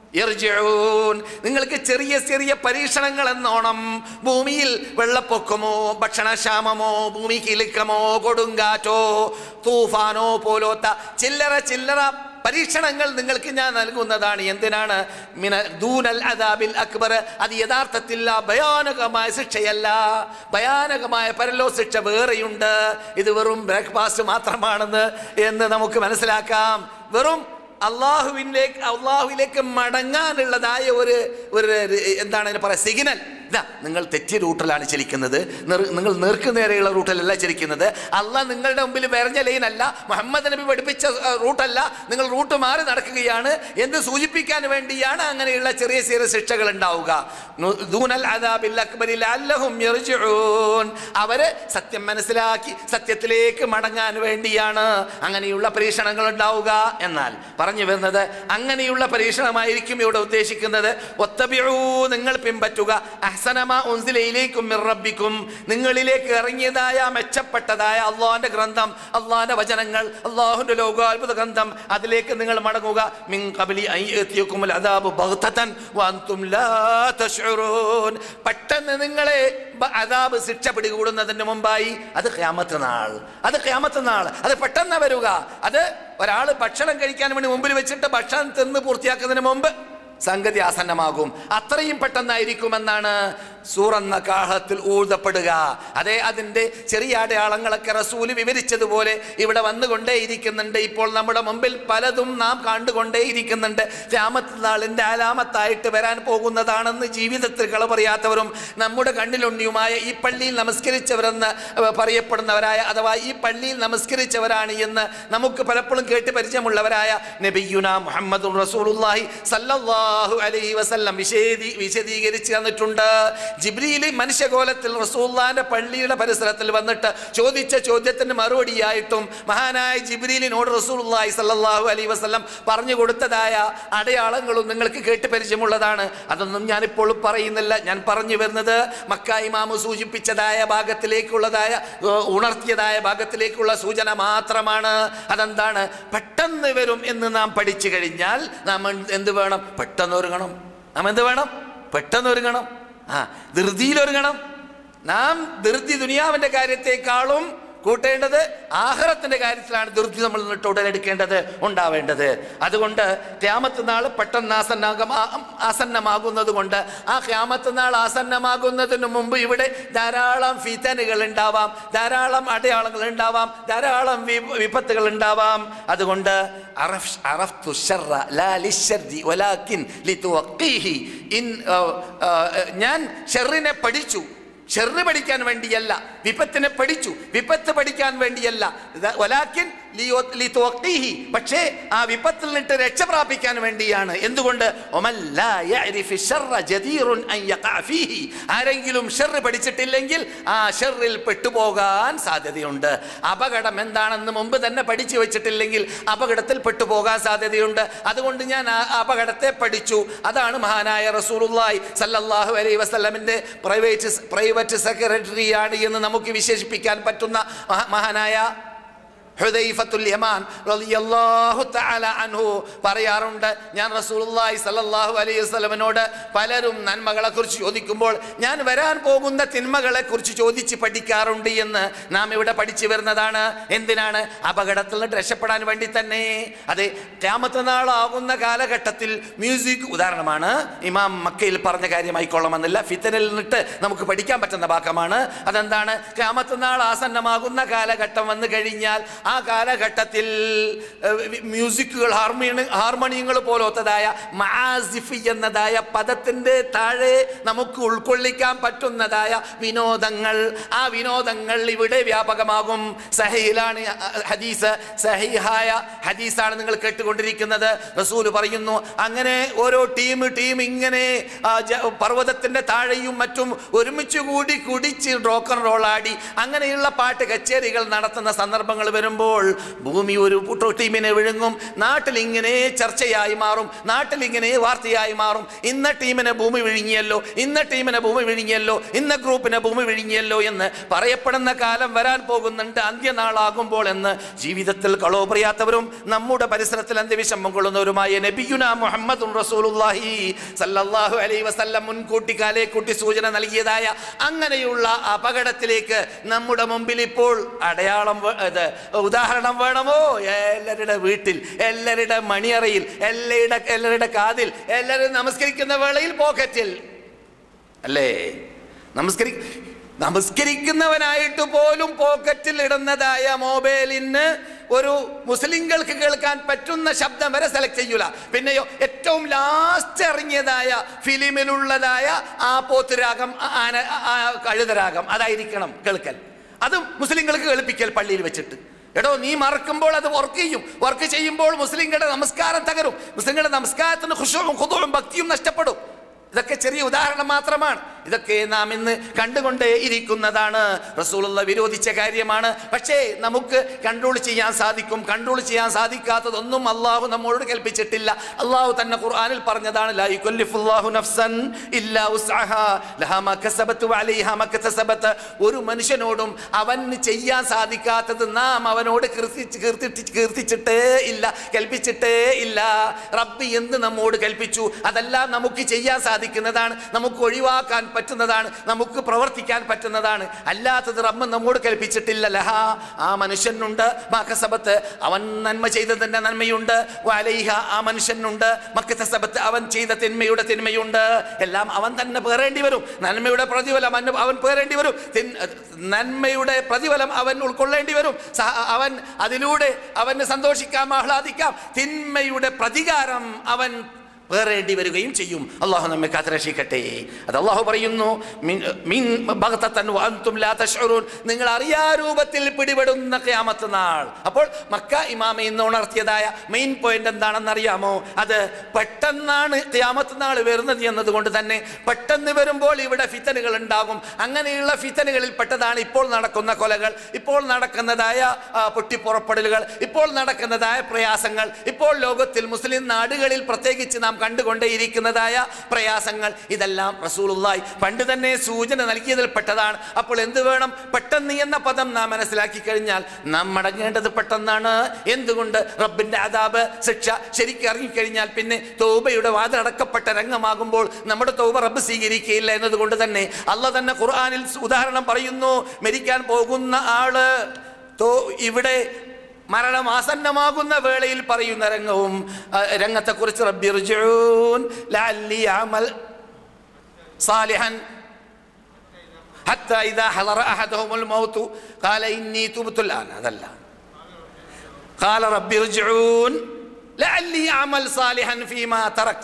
യർജിഊൻ. നിങ്ങൾക്ക് ചെറിയ ചെറിയ പരീക്ഷണങ്ങൾ എന്നോണം ഭൂമിയിൽ വെള്ളപ്പൊക്കമോ ഭക്ഷണക്ഷാമമോ ഭൂമി കിലുക്കമോ കൊടുങ്കാറ്റോ തൂഫാനോ പോലോത്ത ചില്ലറ ചില്ലറ പരീക്ഷണങ്ങൾ നിങ്ങൾക്ക് ഞാൻ നൽകുന്നതാണ് എന്തിനാണ് മിന ദൂനൽ അദാബിൽ അക്ബർ അത് യഥാർത്ഥത്തിൽ ആ ഭയാനകമായ ശിക്ഷയല്ല ഭയാനകമായ പരലോ ശിക്ഷ വേറെയുണ്ട് ഇത് വെറും ബ്രേക്ക്ഫാസ്റ്റ് മാത്രമാണെന്ന് എന്ന് നമുക്ക് മനസ്സിലാക്കാം വെറും അള്ളാഹുവിലേക്ക് അള്ളാഹുവിലേക്ക് മടങ്ങാനുള്ളതായ ഒരു ഒരു എന്താണ് അതിന് പറയുക സിഗ്നൽ ഇതാ നിങ്ങൾ തെറ്റിയ റൂട്ടിലാണ് ചലിക്കുന്നത് നിർ- നിങ്ങൾ നേർക്ക് നേരെയുള്ള റൂട്ടിലല്ല ചലിക്കുന്നത് അള്ളാഹ് നിങ്ങളുടെ മുമ്പിൽ വരഞ്ഞ ലൈനല്ല മുഹമ്മദ് നബി പഠിപ്പിച്ച ആ, റൂട്ടല്ല നിങ്ങൾ റൂട്ട് മാറി നടക്കുകയാണ് എന്ന് സൂചിപ്പിക്കാൻ വേണ്ടിയാണ് അങ്ങനെയുള്ള ചെറിയ ചെറിയ ശിക്ഷകൾ ഉണ്ടാവുക നു- ദൂനൽ അദാബിൽ അക്ബരിൽ അല്ലഹും യർജിഊൻ. അവര് സത്യം മനസ്സിലാക്കി സത്യത്തിലേക്ക് മടങ്ങാൻ വേണ്ടിയാണ് അങ്ങനെയുള്ള പരീക്ഷണങ്ങൾ ഉണ്ടാവുക എന്നാൽ പറഞ്ഞു വരുന്നത് അങ്ങനെയുള്ള പരീക്ഷണമായിരിക്കും ഇവിടെ ഉദ്ദേശിക്കുന്നത് ഒത്തബിഴൂ നിങ്ങൾ പിൻപറ്റുക അഹ്സനമ ഉൻസിലയിലേക്കും മിറബിക്കും നിങ്ങളിലേക്ക് ഇറങ്ങിയതായ മെച്ചപ്പെട്ടതായ അള്ളാഹിന്റെ ഗ്രന്ഥം അള്ളാഹിന്റെ വചനങ്ങൾ അള്ളാഹുന്റെ ലോകാത്ഭുത ഗ്രന്ഥം അതിലേക്ക് നിങ്ങൾ മടങ്ങുക മിൻ ഖബലി അൻ യഅതിയകുമുൽ അദാബു ബഗ്തതൻ വഅൻതും ലാ തശ്ഉറൂൻ പെട്ടെന്ന് നിങ്ങളെ ബ- അദാബ് ശിക്ഷ പിടികൂടുന്നതിന് മുമ്പായി അത് ഖിയാമത്ത് നാൾ അത് ഖിയാമത്ത് നാൾ അത് പെട്ടെന്ന് വരിക അത് ഒരാൾ ഭക്ഷണം കഴിക്കാൻ വേണ്ടി മുമ്പിൽ വെച്ചിട്ട് ഭക്ഷണം തിന്ന് പൂർത്തിയാക്കുന്നതിന് മുമ്പ് സംഗതി ആസന്നമാകും അത്രയും പെട്ടെന്നായിരിക്കുമെന്നാണ് സൂറന്ന കാഹത്തിൽ ഊതപ്പെടുക അതെ അതിൻ്റെ ചെറിയ അടയാളങ്ങളൊക്കെ റസൂല് വിവരിച്ചതുപോലെ ഇവിടെ വന്നുകൊണ്ടേയിരിക്കുന്നുണ്ട് ഇപ്പോൾ നമ്മുടെ മുമ്പിൽ പലതും നാം കണ്ടുകൊണ്ടേയിരിക്കുന്നുണ്ട് രാമത്ത് നാളിൻ്റെ ആലാമത്തായിട്ട് വരാൻ പോകുന്നതാണെന്ന് ജീവിതത്തിൽ കള പറയാത്തവരും നമ്മുടെ കണ്ണിലുണ്ണിയുമായ ഈ പള്ളിയിൽ നമസ്കരിച്ചവരെന്ന് പറയപ്പെടുന്നവരായ അഥവാ ഈ പള്ളിയിൽ നമസ്കരിച്ചവരാണ് എന്ന് നമുക്ക് പലപ്പോഴും കേട്ട് പരിചയമുള്ളവരായ നബിയുന മുഹമ്മദ് റസൂലുള്ളാഹി സല്ലല്ലാഹു അലൈഹി വസല്ലം വിശദീ വിശദീകരിച്ച് തന്നിട്ടുണ്ട് ജിബ്രീൽ മനുഷ്യകോലത്തിൽ റസൂല്ലാന്റെ പള്ളിയുടെ പരിസരത്തിൽ വന്നിട്ട് ചോദിച്ച ചോദ്യത്തിന് മറുപടിയായിട്ടും മഹാനായ ജിബ്രീലിനോട് റസൂലുള്ളാഹി സല്ലല്ലാഹു അലൈഹി വസല്ലം പറഞ്ഞു കൊടുത്തതായ അടയാളങ്ങളും നിങ്ങൾക്ക് കേട്ട് പരിചയമുള്ളതാണ് അതൊന്നും ഞാനിപ്പോൾ പറയുന്നില്ല ഞാൻ പറഞ്ഞു വരുന്നത് മക്ക ഇമാമു സൂചിപ്പിച്ചതായ ഭാഗത്തിലേക്കുള്ളതായ ഏർ, ഉണർത്തിയതായ ഭാഗത്തിലേക്കുള്ള സൂചന മാത്രമാണ് അതെന്താണ് പെട്ടെന്ന് വരും എന്ന് നാം പഠിച്ചു കഴിഞ്ഞാൽ നാം എന്ത് വേണം പെട്ടെന്ന് ഒരുങ്ങണം നാം എന്ത് വേണം പെട്ടെന്ന് ഒരുങ്ങണം ആ ധൃതിയിലൊരുങ്ങണം നാം ധൃതി ദുനിയാവിന്റെ കാര്യത്തെക്കാളും കൂട്ടേണ്ടത് ആഹാരത്തിന്റെ കാര്യത്തിലാണ് ധൃതി നമ്മൾ നിന്നിട്ട് ഉടലെടുക്കേണ്ടത് ഉണ്ടാവേണ്ടത് അതുകൊണ്ട് ക്യാമത്ത് നാൾ പെട്ടെന്ന് ആസന്നാകം ആസന്നമാകുന്നത് കൊണ്ട് ആ ക്യാമത്ത് നാൾ ആസന്നമാകുന്നതിന് മുമ്പ് ഇവിടെ ധാരാളം ഫിതനുകൾ ഉണ്ടാവാം ധാരാളം അടയാളങ്ങൾ ഉണ്ടാവാം ധാരാളം വി- വിപത്തുകൾ ഉണ്ടാവാം അതുകൊണ്ട് അറഫ് അറഫ്തു ശർറ ലാ ലിശ്ശർരി വലാകിൻ ലിതുവഖീഹി ഇൻ ആ, ആ, ഞാൻ ഷെറിനെ പഠിച്ചു ഷെറ് പഠിക്കാൻ വേണ്ടിയല്ല വിപത്തിനെ പഠിച്ചു വിപത്ത് പഠിക്കാൻ വേണ്ടിയല്ല ഇത് വലാക്കിൻ ലിയോ- ലിതുവഖീഹി. പക്ഷേ ആ വിപത്തിൽ നിന്നിട്ട് രക്ഷ പ്രാപിക്കാൻ വേണ്ടിയാണ് എന്തുകൊണ്ട് ഒമൻ ലാ യഅരിഫു ശർറ ജദീറുൻ അൻ യഖഅ ഫീഹി. ആരെങ്കിലും ഷെറ് പഠിച്ചിട്ടില്ലെങ്കിൽ ആ ഷെറിൽ പെട്ടുപോകാൻ സാധ്യതയുണ്ട് അപകടം എന്താണെന്ന് മുമ്പ് തന്നെ പഠിച്ചു വെച്ചിട്ടില്ലെങ്കിൽ അപകടത്തിൽ പെട്ടുപോകാൻ സാധ്യതയുണ്ട് അതുകൊണ്ട് ഞാൻ ആ അപകടത്തെ പഠിച്ചു അതാണ് മഹാനായ റസൂലുള്ളാഹി സല്ലല്ലാഹു അലൈഹി വസല്ലമിന്റെ പ്രൈവറ്റ് പ്രൈവറ്റ് സെക്രട്ടറിയാണ് എന്ന് നമുക്ക് വിശേഷിപ്പിക്കാൻ പറ്റുന്ന മഹാ- മഹാനായ ഹുദൈഫത്തുൽ യമാൻ റളിയല്ലാഹു തആല അൻഹു പറയാറുണ്ട് ഞാൻ റസൂലുള്ളാഹി സ്വല്ലല്ലാഹു അലൈഹി വസല്ലമയോട് പലരും നന്മകളെ കുറിച്ച് ചോദിക്കുമ്പോൾ ഞാൻ വരാൻ പോകുന്ന തിന്മകളെ കുറിച്ച് ചോദിച്ച് പഠിക്കാറുണ്ട് എന്ന് നാം ഇവിടെ പഠിച്ചു വരുന്നതാണ് എന്തിനാണ് അപകടത്തിൽ നിന്ന് രക്ഷപ്പെടാൻ വേണ്ടി തന്നെ അതെ ക്യാമത്ത് നാളാകുന്ന കാലഘട്ടത്തിൽ മ്യൂസിക് ഉദാഹരണമാണ് ഇമാം മക്കയിൽ പറഞ്ഞ കാര്യമായിക്കൊള്ളണമെന്നില്ല ഫിത്തനിൽ നിന്നിട്ട് നമുക്ക് പഠിക്കാൻ പറ്റുന്ന ഭാഗമാണ് അതെന്താണ് ക്യാമത്ത് നാൾ ആസന്നമാകുന്ന കാലഘട്ടം വന്നു കഴിഞ്ഞാൽ ആ കാലഘട്ടത്തിൽ ഏഹ്, മ്യൂസിക്കുകൾ ഹാർമോണി ഹാർമോണിയങ്ങൾ പോലത്തതായ മാസിഫ് എന്നതായ പദത്തിൻ്റെ താഴെ നമുക്ക് ഉൾക്കൊള്ളിക്കാൻ പറ്റുന്നതായ വിനോദങ്ങൾ ആ വിനോദങ്ങൾ ഇവിടെ വ്യാപകമാകും സഹയിലാണ് ഹദീസ് സഹിഹായ ഹദീസാണ് നിങ്ങൾ കേട്ടുകൊണ്ടിരിക്കുന്നത് റസൂല് പറയുന്നു അങ്ങനെ ഓരോ ടീം ടീം ഇങ്ങനെ ആ, ജ- പർവ്വതത്തിന്റെ താഴെയും മറ്റും ഒരുമിച്ച് കൂടി കുടിച്ച് റോക്കൻ റോളാടി അങ്ങനെയുള്ള പാട്ട് കച്ചേരികൾ നടത്തുന്ന സന്ദർഭങ്ങൾ വരുമ്പോൾ ഭൂമി ഒരു പുട്ടോ ടീമിനെ വിഴുങ്ങും നാട്ടിൽ ഇങ്ങനെ ചർച്ചയായി മാറും നാട്ടിൽ ഇങ്ങനെ വാർത്തയായി മാറും ഇന്ന ടീമിനെ ഭൂമി വിഴുങ്ങിയല്ലോ ഇന്ന ടീമിനെ ഭൂമി വിഴുങ്ങിയല്ലോ ഇന്ന ഗ്രൂപ്പിനെ ഭൂമി വിഴുങ്ങിയല്ലോ എന്ന് പറയപ്പെടുന്ന കാലം വരാൻ പോകുന്നുണ്ട് അന്ത്യനാളാകുമ്പോൾ എന്ന് ജീവിതത്തിൽ കളോപറിയാത്തവരും നമ്മുടെ പരിസരത്തിൽ അന്ത്യവിഷമം കൊള്ളുന്നവരുമായ നബിയുന മുഹമ്മദ് റസൂലുള്ളാഹി സല്ലല്ലാഹു അലൈഹി വസല്ലം മുൻകൂട്ടി കാലേ കൂട്ടി സൂചന നൽകിയതായ അങ്ങനെയുള്ള അപകടത്തിലേക്ക് നമ്മുടെ മുമ്പിൽ ഇപ്പോൾ അടയാളം വേ- ഇത് ഉദാഹരണം വേണമോ എല്ലാവരുടെ വീട്ടിൽ എല്ലാവരുടെ മണിയറയിൽ എല്ലാവരുടെ എല്ലാവരുടെ കാതിൽ എല്ലാവരും നമസ്കരിക്കുന്ന വേളയിൽ പോക്കറ്റിൽ അല്ലേ നമസ്കരി നമസ്കരിക്കുന്നവനായിട്ട് പോലും പോക്കറ്റിൽ ഇടുന്നതായ മൊബൈലിന് ഒരു മുസ്ലിങ്ങൾക്ക് കേൾക്കാൻ പറ്റുന്ന ശബ്ദം വരെ സെലക്ട് ചെയ്യൂല പിന്നെയോ ഏറ്റവും ലാസ്റ്റ് ഇറങ്ങിയതായ ഫിലിമിലുള്ളതായ ആ പോത്തുരാഗം ആ ആന ആ കഴുതരാഗം അതായിരിക്കണം കേൾക്കൽ അതും മുസ്ലിങ്ങൾക്ക് കേൾപ്പിക്കൽ പള്ളിയിൽ വെച്ചിട്ട് എടോ നീ മറക്കുമ്പോൾ അത് വർക്ക് ചെയ്യും വർക്ക് ചെയ്യുമ്പോൾ മുസ്ലിങ്ങളുടെ നമസ്കാരം തകരും മുസ്ലിങ്ങളുടെ നമസ്കാരത്തിന് ഖുശൂഉം ഖുദൂഉം ഭക്തിയും നഷ്ടപ്പെടും ഇതൊക്കെ ചെറിയ ഉദാഹരണം മാത്രമാണ് ഇതൊക്കെ നാം ഇന്ന് കണ്ടുകൊണ്ടേ ഇരിക്കുന്നതാണ് റസൂലുള്ള വിരോധിച്ച കാര്യമാണ് പക്ഷേ നമുക്ക് കൺട്രോൾ ചെയ്യാൻ സാധിക്കും കൺട്രോൾ ചെയ്യാൻ സാധിക്കാത്തതൊന്നും അള്ളാഹു നമ്മോട് കൽപ്പിച്ചിട്ടില്ല അള്ളാഹു തന്നെ ഖുർആനിൽ പറഞ്ഞതാണ് ലാ യുകല്ലിഫുല്ലാഹു നഫ്സൻ ഇല്ലാ ഉസ്അഹാ ലഹാ മാ കസബത് വഅലൈഹാ മാ കസബത് ഒരു മനുഷ്യനോടും അവന് ചെയ്യാൻ സാധിക്കാത്തത് നാം അവനോട് കീർത്തിച്ച് കീർത്തിച്ച് കീർത്തിച്ചിട്ടേ ഇല്ല കൽപ്പിച്ചിട്ടേ ഇല്ല റബ്ബ് എന്ത് നമ്മോട് കൽപ്പിച്ചു അതെല്ലാം നമുക്ക് ചെയ്യാൻ സാധിക്കുന്നതാണ് നമുക്ക് ഒഴിവാക്കാൻ പറ്റുന്നതാണ് നമുക്ക് പ്രവർത്തിക്കാൻ പറ്റുന്നതാണ് അല്ലാത്തത് റബ്ബ് നമ്മോട് കൽപ്പിച്ചിട്ടില്ല ലഹ ആ മനുഷ്യനുണ്ട് മക്കസബത്ത് അവൻ നന്മ ചെയ്തതിൻ്റെ നന്മയുണ്ട് വലൈഹ ആ മനുഷ്യനുണ്ട് മക്കസബത്ത് അവൻ ചെയ്ത തിന്മയുടെ തിന്മയുണ്ട് എല്ലാം അവൻ തന്നെ പേറേണ്ടി വരും നന്മയുടെ പ്രതിഫലം അവൻ അവൻ പേറേണ്ടി വരും തിൻ- നന്മയുടെ പ്രതിഫലം അവൻ ഉൾക്കൊള്ളേണ്ടി വരും സ- അവൻ അതിലൂടെ അവന് സന്തോഷിക്കാം ആഹ്ലാദിക്കാം തിന്മയുടെ പ്രതികാരം അവൻ വേറേണ്ടി വരികയും ചെയ്യും അള്ളാഹു നമ്മെ കാത്തുരക്ഷിക്കട്ടെ അത് അള്ളാഹു പറയുന്നു മിൻ- മിൻ ബഗ്തത്തൻ വഅൻതും ലാ തശ്ഉറൂൻ. നിങ്ങൾ അറിയാ രൂപത്തിൽ പിടിപെടുന്ന ഖിയാമത്ത് നാൾ അപ്പോൾ മക്ക ഇമാമ ഇന്ന് ഉണർത്തിയതായ മെയിൻ പോയിന്റ് എന്താണെന്ന് അറിയാമോ അത് പെട്ടെന്നാണ് ഖിയാമത്ത് നാൾ വരുന്നത് എന്നതുകൊണ്ട് തന്നെ പെട്ടെന്ന് വരുമ്പോൾ ഇവിടെ ഫിത്തനുകൾ ഉണ്ടാകും അങ്ങനെയുള്ള ഫിത്തനുകളിൽ പെട്ടതാണ് ഇപ്പോൾ നടക്കുന്ന കൊലകൾ ഇപ്പോൾ നടക്കുന്നതായ ആ, പൊട്ടിപ്പുറപ്പെടലുകൾ ഇപ്പോൾ നടക്കുന്നതായ പ്രയാസങ്ങൾ ഇപ്പോൾ ലോകത്തിൽ മുസ്ലിം നാടുകളിൽ പ്രത്യേകിച്ച് നാം കണ്ടുകൊണ്ടേയിരിക്കുന്നതായ പ്രയാസങ്ങൾ ഇതെല്ലാം റസൂലുള്ളായി പണ്ട് തന്നെ സൂചന നൽകിയതിൽ പെട്ടതാണ് അപ്പോൾ എന്ത് വേണം പെട്ടെന്ന് എന്ന പദം നാം മനസ്സിലാക്കി കഴിഞ്ഞാൽ നാം മടങ്ങേണ്ടത് പെട്ടെന്നാണ് എന്തുകൊണ്ട് റബ്ബിന്റെ അതാബ് ശിക്ഷ ശരിക്കും ഇറങ്ങിക്കഴിഞ്ഞാൽ പിന്നെ തൗബയുടെ വാതിലടക്കപ്പെട്ട രംഗമാകുമ്പോൾ നമ്മുടെ തൗബ റബ്ബ് സ്വീകരിക്കുകയില്ല എന്നതുകൊണ്ട് തന്നെ അല്ല തന്നെ ഖുർആനിൽ ഉദാഹരണം പറയുന്നു മരിക്കാൻ പോകുന്ന ആള് തോ ഇവിടെ മരണം ആസന്നമാകുന്ന വേളയിൽ പറയുന്ന രംഗവും ആ, രംഗത്തെക്കുറിച്ച് റബ്ബി ർജിഊൻ ലഅല്ലി അമൽ സാലിഹൻ حتى إذا حضر أحدهم الموت قال إني تبت الآن هذا لا قال رب ارجعون لعلي أعمل صالحا فيما تركت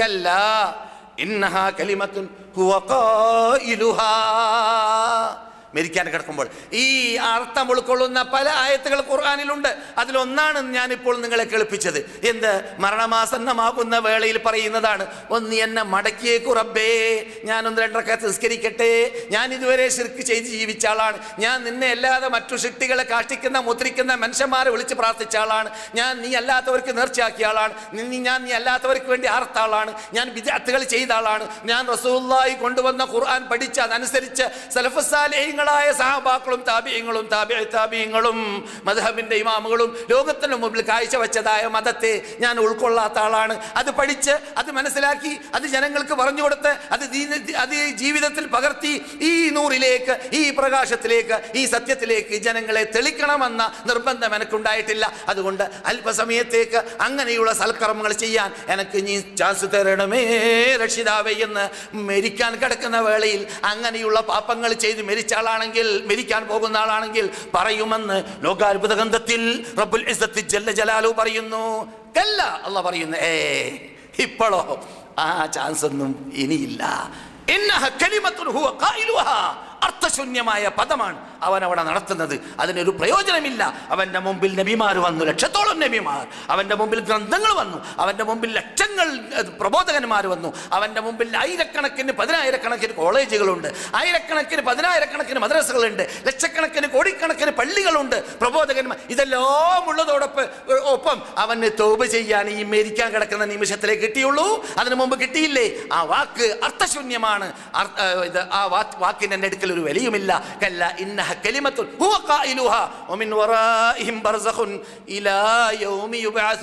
كلا إنها كلمة هو قائلها മരിക്കാൻ കിടക്കുമ്പോൾ ഈ അർത്ഥം ഉൾക്കൊള്ളുന്ന പല ആയത്തുകൾ ഖുർആാനിലുണ്ട് അതിലൊന്നാണ് ഞാനിപ്പോൾ നിങ്ങളെ കേൾപ്പിച്ചത് എന്ത് മരണമാസന്നമാകുന്ന വേളയിൽ പറയുന്നതാണ് ഒന്ന് എന്നെ മടക്കിയേക്കു റബ്ബേ ഞാൻ ഒന്ന് രണ്ടരക്ക സംസ്കരിക്കട്ടെ ഞാൻ ഇതുവരെ ശിർക്ക് ചെയ്ത് ജീവിച്ച ആളാണ് ഞാൻ നിന്നെ അല്ലാതെ മറ്റു ശക്തികളെ കാഷ്ടിക്കുന്ന മുദ്രിക്കുന്ന മനുഷ്യന്മാരെ വിളിച്ച് പ്രാർത്ഥിച്ച ആളാണ് ഞാൻ നീ അല്ലാത്തവർക്ക് നേർച്ചയാക്കിയ ആളാണ് നീ ഞാൻ നീ അല്ലാത്തവർക്ക് വേണ്ടി ആർത്ത ആളാണ് ഞാൻ വിദ്യാർത്ഥികൾ ചെയ്ത ആളാണ് ഞാൻ റസൂല്ലായി കൊണ്ടുവന്ന ഖുർആൻ പഠിച്ച് അതനുസരിച്ച് സലഫസാലേയങ്ങളായ സഹാബാക്കളും താബിയങ്ങളും താബിയ താബിയങ്ങളും മധഹബിന്റെ ഇമാമുകളും ലോകത്തിന് മുമ്പിൽ കാഴ്ചവെച്ചതായ മതത്തെ ഞാൻ ഉൾക്കൊള്ളാത്ത ആളാണ് അത് പഠിച്ച് അത് മനസ്സിലാക്കി അത് ജനങ്ങൾക്ക് പറഞ്ഞു കൊടുത്ത് അത് ദീന- അത് ഈ ജീവിതത്തിൽ പകർത്തി ഈ നൂറിലേക്ക് ഈ പ്രകാശത്തിലേക്ക് ഈ സത്യത്തിലേക്ക് ജനങ്ങളെ തെളിക്കണമെന്ന നിർബന്ധം എനിക്കുണ്ടായിട്ടില്ല അതുകൊണ്ട് അല്പസമയത്തേക്ക് അങ്ങനെയുള്ള സൽക്കർമ്മങ്ങൾ ചെയ്യാൻ എനിക്ക് നീ ചാൻസ് തരണമേ രക്ഷിതാവേ എന്ന് മരിക്കാൻ കിടക്കുന്ന വേളയിൽ അങ്ങനെയുള്ള പാപങ്ങൾ ചെയ്ത് മരിച്ച ആളാണെങ്കിൽ മരിക്കാൻ പോകുന്ന ആളാണെങ്കിൽ പറയുമെന്ന് ലോകാത്ഭുത ഗന്ധത്തിൽ റബ്ബുൽ ഇസ്സത്ത് ജല്ല ജലാലു പറയുന്നു കല്ല അല്ല പറയുന്നു ഏ ഇപ്പോഴോ ആ ചാൻസ് ഒന്നും ഇനിയില്ല ഇന്നഹ കലിമത്തുൻ ഹുവ ഖായിലുഹാ. അർത്ഥശൂന്യമായ പദമാണ് അവൻ അവിടെ നടത്തുന്നത് അതിനൊരു പ്രയോജനമില്ല അവന്റെ മുമ്പിൽ നബിമാർ വന്നു ലക്ഷത്തോളം നബിമാർ അവന്റെ മുമ്പിൽ ഗ്രന്ഥങ്ങൾ വന്നു അവന്റെ മുമ്പിൽ ലക്ഷങ്ങൾ അത് പ്രബോധകന്മാർ വന്നു അവന്റെ മുമ്പിൽ ആയിരക്കണക്കിന് പതിനായിരക്കണക്കിന് കോളേജുകളുണ്ട് ആയിരക്കണക്കിന് പതിനായിരക്കണക്കിന് മദ്രസകളുണ്ട് ലക്ഷക്കണക്കിന് കോടിക്കണക്കിന് പള്ളികളുണ്ട് പ്രബോധകന്മാർ ഇതെല്ലാം ഉള്ളതോടൊപ്പം ഒപ്പം അവന് തോപ് ചെയ്യാൻ ഈ മരിക്കാൻ കിടക്കുന്ന നിമിഷത്തിലേ കിട്ടിയുള്ളൂ അതിനു മുമ്പ് കിട്ടിയില്ലേ ആ വാക്ക് അർത്ഥശൂന്യമാണ് അർത്ഥ- ആ, ഇത് ആ വാ- വാക്കിന് എൻ്റെ അടുക്കൽ ഒരു വിലയുമില്ല കല്ല ഇന്നഹ കലിമത്തുൻ ഹുവ ഖായിലുഹാ വമിൻ വറാഇഹിം ബർസഖുൻ ഇലാ യൗമി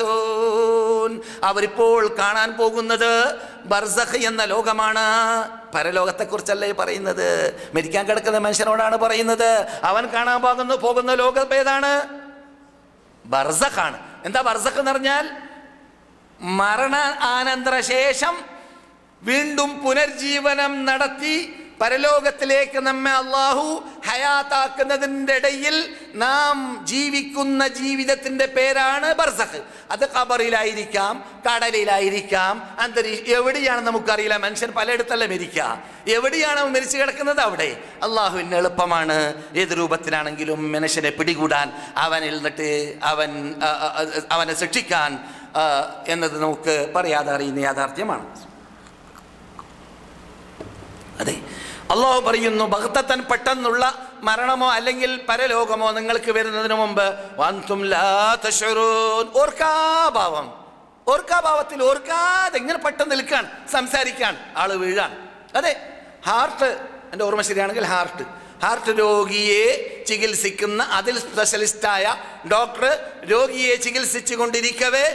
യുബ്അസൂൻ അവരിപ്പോൾ കാണാൻ പോകുന്നത് ബർസഖ് എന്ന ലോകമാണ് പരലോകത്തെക്കുറിച്ചല്ലേ പറയുന്നത് മരിക്കാൻ കിടക്കുന്ന മനുഷ്യനോടാണ് പറയുന്നത് അവൻ കാണാൻ പോകുന്ന പോകുന്ന ലോകം ഏതാണ് ബർസഖാണ് എന്താ ബർസഖ് എന്ന് പറഞ്ഞാൽ മരണ ആനന്തര ശേഷം വീണ്ടും പുനർജീവനം നടത്തി പരലോകത്തിലേക്ക് നമ്മെ അള്ളാഹു ഹയാത്താക്കുന്നതിൻ്റെ ഇടയിൽ നാം ജീവിക്കുന്ന ജീവിതത്തിൻ്റെ പേരാണ് ബർസഖ് അത് ഖബറിലായിരിക്കാം കടലിലായിരിക്കാം അന്തരീ എവിടെയാണ് നമുക്കറിയില്ല മനുഷ്യൻ പലയിടത്തല്ല മരിക്കുക എവിടെയാണ് അവൻ മരിച്ചു കിടക്കുന്നത് അവിടെ അള്ളാഹുവിന് എളുപ്പമാണ് ഏത് രൂപത്തിലാണെങ്കിലും മനുഷ്യനെ പിടികൂടാൻ അവനിൽ നിന്നിട്ട് അവൻ ആ, ആ, ആ, അവനെ ശിക്ഷിക്കാൻ ആ, എന്നത് നമുക്ക് പറയാതെ അറിയുന്ന യാഥാർത്ഥ്യമാണ് അതെ അള്ളാഹു പറയുന്നു ഭക്തത്തൻ പെട്ടെന്നുള്ള മരണമോ അല്ലെങ്കിൽ പരലോകമോ നിങ്ങൾക്ക് വരുന്നതിന് മുമ്പ് വന്തും ലാ തശ്ഉറൂൻ. ഓർക്കാഭാവം ഓർക്കാഭാവത്തിൽ ഓർക്കാതെ ഇങ്ങനെ പെട്ടെന്ന് നിൽക്കാൻ സംസാരിക്കാൻ ആള് വീഴാൻ അതെ ഹാർട്ട് എൻ്റെ ഓർമ്മ ശരിയാണെങ്കിൽ ഹാർട്ട് ഹാർട്ട് രോഗിയെ ചികിത്സിക്കുന്ന അതിൽ സ്പെഷ്യലിസ്റ്റായ ഡോക്ടർ രോഗിയെ ചികിത്സിച്ചു കൊണ്ടിരിക്കവേ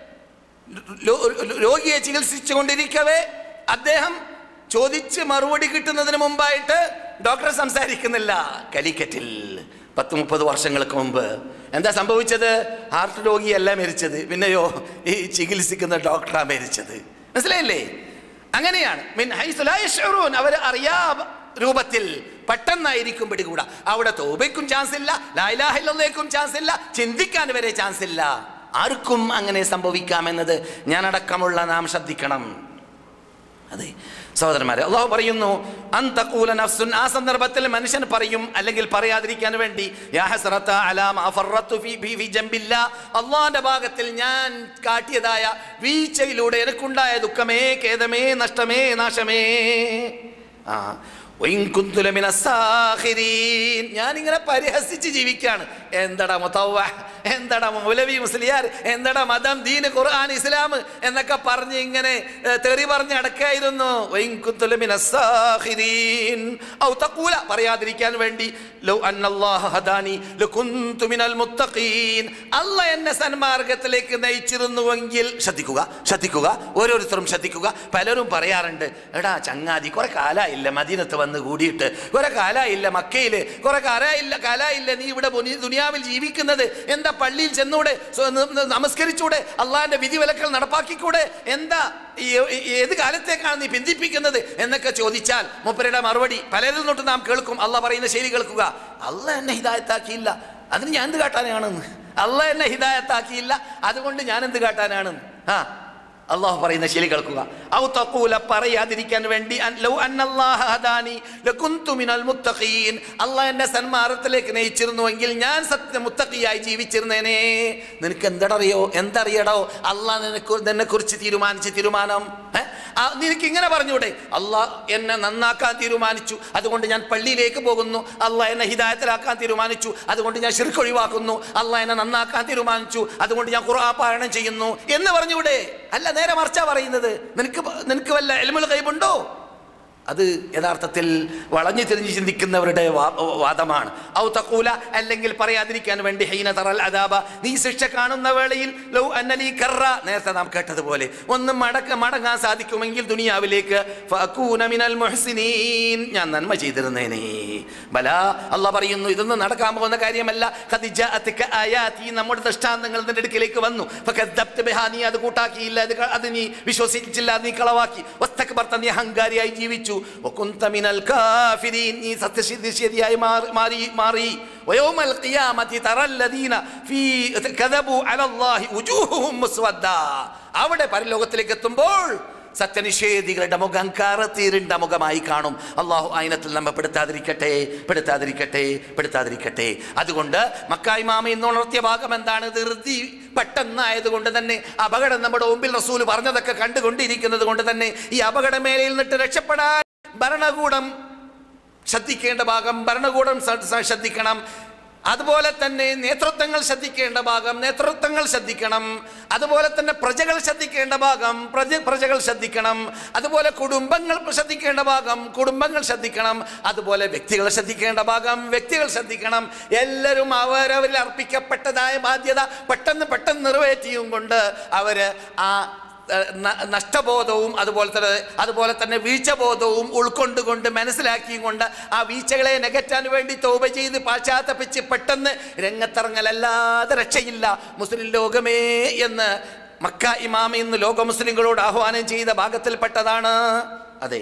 ലോ- രോഗിയെ ചികിത്സിച്ചു കൊണ്ടിരിക്കവേ അദ്ദേഹം ചോദിച്ച് മറുപടി കിട്ടുന്നതിന് മുമ്പായിട്ട് ഡോക്ടർ സംസാരിക്കുന്നില്ല കലിക്കറ്റിൽ പത്ത് മുപ്പത് വർഷങ്ങൾക്ക് മുമ്പ് എന്താ സംഭവിച്ചത് ഹാർട്ട് രോഗിയല്ല മരിച്ചത് പിന്നെയോ ഈ ചികിത്സിക്കുന്ന ഡോക്ടറാ മരിച്ചത് മനസ്സിലായില്ലേ അങ്ങനെയാണ് മിൻ ഹൈസു ലാ യശ്ഉറൂൻ. അവര് അറിയാ രൂപത്തിൽ പെട്ടെന്നായിരിക്കും പിടികൂടാ അവിടെ തോബയ്ക്കും ചാൻസ് ഇല്ല ലായിലാഹില്ലേക്കും ചാൻസ് ഇല്ല ചിന്തിക്കാൻ വരെ ചാൻസ് ഇല്ല ആർക്കും അങ്ങനെ സംഭവിക്കാമെന്നത് ഞാനടക്കമുള്ള നാം ശ്രദ്ധിക്കണം അതെ സഹോദരന്മാരെ അള്ളാഹു പറയുന്നു അന്തകൂല നഫ്സുൻ ആ സന്ദർഭത്തിൽ മനുഷ്യൻ പറയും അല്ലെങ്കിൽ പറയാതിരിക്കാൻ വേണ്ടി യാ ഹസ്രത്ത അലാ മാ ഫറത്തു ഫീ ഫീ ഫീ ജംബില്ലാ അള്ളാഹിന്റെ ഭാഗത്തിൽ ഞാൻ കാട്ടിയതായ വീഴ്ചയിലൂടെ എനിക്കുണ്ടായ ദുഃഖമേ ഖേദമേ നഷ്ടമേ നാശമേ ആ വൈൻ കുന്തു ലമിന സാഖിരീൻ. ഞാനിങ്ങനെ പരിഹസിച്ച് ജീവിക്കാണ് എന്തടാ മുത്തവ്വ എന്തടാ മൗലവി മുസ്ലിയാർ എന്തടാ മതം ദീന് ഖുർആൻ ഇസ്ലാം എന്നൊക്കെ പറഞ്ഞ് ഇങ്ങനെ ഏ, തെറി പറഞ്ഞ് അടക്കായിരുന്നു വൈൻ കുന്തു ലമിന സാഖിരീൻ. ഔ തഖൂല പറയാതിരിക്കാൻ വേണ്ടി ലൗ അന്നല്ലാഹ ഹദാനി ലകുന്തു മിനൽ മുത്തഖീൻ അല്ല എന്നെ സന്മാർഗത്തിലേക്ക് നയിച്ചിരുന്നുവെങ്കിൽ ശ്രദ്ധിക്കുക ശ്രദ്ധിക്കുക ഓരോരുത്തരും ശ്രദ്ധിക്കുക പലരും പറയാറുണ്ട് എടാ ചങ്ങാതി കുറെ കാലായില്ല മദീനത്ത് വന്ന് കൂടിയിട്ട് കുറെ കാലായില്ല മക്കയില് കുറെ കാലായില്ല കാലായില്ല നീ ഇവിടെ മുനി- ദുനിയാവിൽ ജീവിക്കുന്നത് എന്താ പള്ളിയിൽ ചെന്നൂടെ സ്വ- ന- ന- നമസ്കരിച്ചൂടെ അള്ളാഹിന്റെ വിധി വിലക്കൽ നടപ്പാക്കിക്കൂടെ എന്താ ഈ- ഈ- ഏത് കാലത്തേക്കാണ് നീ പിന്തിപ്പിക്കുന്നത് എന്നൊക്കെ ചോദിച്ചാൽ മുപ്പരുടെ മറുപടി പലരിൽ തൊട്ട് നാം കേൾക്കും അല്ല പറയുന്ന ശരി കേൾക്കുക അല്ല എന്നെ ഹിദായത്താക്കിയില്ല അതിന് ഞാൻ എന്ത് കാട്ടാനാണെന്ന് അല്ല എന്നെ ഹിദായത്താക്കിയില്ല അതുകൊണ്ട് ഞാൻ എന്ത് കാട്ടാനാണെന്ന് ആ അള്ളാഹു പറയുന്ന ശരി കേൾക്കുക ഔ തഖൂല പറയാതിരിക്കാൻ വേണ്ടി അൻ- ലൗ അന്നല്ലാഹ ഹദാനി ലകുന്തു മിനൽ മുത്തഖീൻ അള്ളാഹ് എന്നെ സന്മാർഗത്തിലേക്ക് നയിച്ചിരുന്നുവെങ്കിൽ ഞാൻ സത്യ മുത്തഖിയായി ജീവിച്ചിരുന്നേനെ നിനക്ക് എന്തടറിയോ എന്തറിയടോ അള്ളാഹ് നിനക്ക് നിന്നെ കുറിച്ച് തീരുമാനിച്ച തീരുമാനം ഏ? ആ, നിനക്ക് ഇങ്ങനെ പറഞ്ഞൂടെ അള്ളാഹ് എന്നെ നന്നാക്കാൻ തീരുമാനിച്ചു അതുകൊണ്ട് ഞാൻ പള്ളിയിലേക്ക് പോകുന്നു അള്ളാഹ് എന്നെ ഹിദായത്തിലാക്കാൻ തീരുമാനിച്ചു അതുകൊണ്ട് ഞാൻ ശിർക്ക് ഒഴിവാക്കുന്നു അള്ളാഹ് എന്നെ നന്നാക്കാൻ തീരുമാനിച്ചു അതുകൊണ്ട് ഞാൻ ഖുർആൻ പാരായണം ചെയ്യുന്നു എന്ന് പറഞ്ഞൂടെ അല്ല നേരെ മറിച്ചാ പറയുന്നത് നിനക്ക് പ- നിനക്ക് വല്ല എൽമുൽ കൈബുണ്ടോ അത് യഥാർത്ഥത്തിൽ വളഞ്ഞു തിരിഞ്ഞ് ചിന്തിക്കുന്നവരുടെ വാ- വാദമാണ് ഔ തഖൂല അല്ലെങ്കിൽ പറയാതിരിക്കാൻ വേണ്ടി ഹൈന തറൽ അദാബ നീ ശിക്ഷ കാണുന്ന വേളയിൽ ലൗ അന്നലി കറ നേരത്തെ നാം കേട്ടതുപോലെ ഒന്ന് മടക്ക മടങ്ങാൻ സാധിക്കുമെങ്കിൽ ദുനിയാവിലേക്ക് ഫഅകൂന മിനൽ മുഹ്സിനീൻ ഞാൻ നന്മ ചെയ്തിരുന്നേനെ ബല അള്ളാഹ് പറയുന്നു ഇതൊന്നും നടക്കാൻ പോകുന്ന കാര്യമല്ല ഖദ് ജാഅത്ക ആയാതി നമ്മുടെ ദൃഷ്ടാന്തങ്ങൾ നിന്റെ അടുക്കിലേക്ക് വന്നു ഫകദ്ദബ്ത ബിഹാ നീ അത് കൂട്ടാക്കിയില്ല അത് ക- അത് നീ വിശ്വസിച്ചില്ല നീ കളവാക്കി വസ്തക്ബർത നീ അഹങ്കാരിയായി ജീവിച്ചു വകുന്ത മിനൽ കാഫിരീൻ നീ സത്യനിഷേധിയായി മാറി മാറി മാറി ويوم القيامة ترى الذين في كذبوا على الله وجوههم مسودة അവിടെ പരലോകത്തിലേക്ക് എത്തുമ്പോൾ സത്യനിഷേധികളുടെ മുഖം കറുത്തീരിണ്ട മുഖമായി കാണും അള്ളാഹു ആയിനത്തിൽ നമ്മെ പെടുത്താതിരിക്കട്ടെ പെടുത്താതിരിക്കട്ടെ പെടുത്താതിരിക്കട്ടെ അതുകൊണ്ട് മക്കായി മാമ എന്ന് ഉണർത്തിയ ഭാഗം എന്താണ് ധൃതി പെട്ടെന്നായതുകൊണ്ട് തന്നെ അപകടം നമ്മുടെ മുമ്പിൽ റസൂൽ പറഞ്ഞതൊക്കെ കണ്ടുകൊണ്ടിരിക്കുന്നത് കൊണ്ട് തന്നെ ഈ അപകടമേലയിൽ നിന്നിട്ട് രക്ഷപ്പെടാൻ ഭരണകൂടം ശ്രദ്ധിക്കേണ്ട ഭാഗം ഭരണകൂടം സ- സ- ശ്രദ്ധിക്കണം അതുപോലെ തന്നെ നേതൃത്വങ്ങൾ ശ്രദ്ധിക്കേണ്ട ഭാഗം നേതൃത്വങ്ങൾ ശ്രദ്ധിക്കണം അതുപോലെ തന്നെ പ്രജകൾ ശ്രദ്ധിക്കേണ്ട ഭാഗം പ്രജ പ്രജകൾ ശ്രദ്ധിക്കണം അതുപോലെ കുടുംബങ്ങൾ ശ്രദ്ധിക്കേണ്ട ഭാഗം കുടുംബങ്ങൾ ശ്രദ്ധിക്കണം അതുപോലെ വ്യക്തികൾ ശ്രദ്ധിക്കേണ്ട ഭാഗം വ്യക്തികൾ ശ്രദ്ധിക്കണം എല്ലാവരും അവരവരിൽ അർപ്പിക്കപ്പെട്ടതായ ബാധ്യത പെട്ടെന്ന് പെട്ടെന്ന് നിറവേറ്റിയും കൊണ്ട് അവര് ആ ഏഹ് ന- നഷ്ടബോധവും അതുപോലെ തന്നെ അതുപോലെ തന്നെ വീഴ്ചബോധവും ഉൾക്കൊണ്ടുകൊണ്ട് മനസ്സിലാക്കിയും കൊണ്ട് ആ വീഴ്ചകളെ നികറ്റാൻ വേണ്ടി തോപ ചെയ്ത് പാശ്ചാത്തപ്പിച്ച് പെട്ടെന്ന് രംഗത്തിറങ്ങലല്ലാതെ രക്ഷയില്ല മുസ്ലിം ലോകമേ എന്ന് മക്ക ഇമാമ ഇന്ന് ലോക മുസ്ലിങ്ങളോട് ആഹ്വാനം ചെയ്ത ഭാഗത്തിൽപ്പെട്ടതാണ് അതെ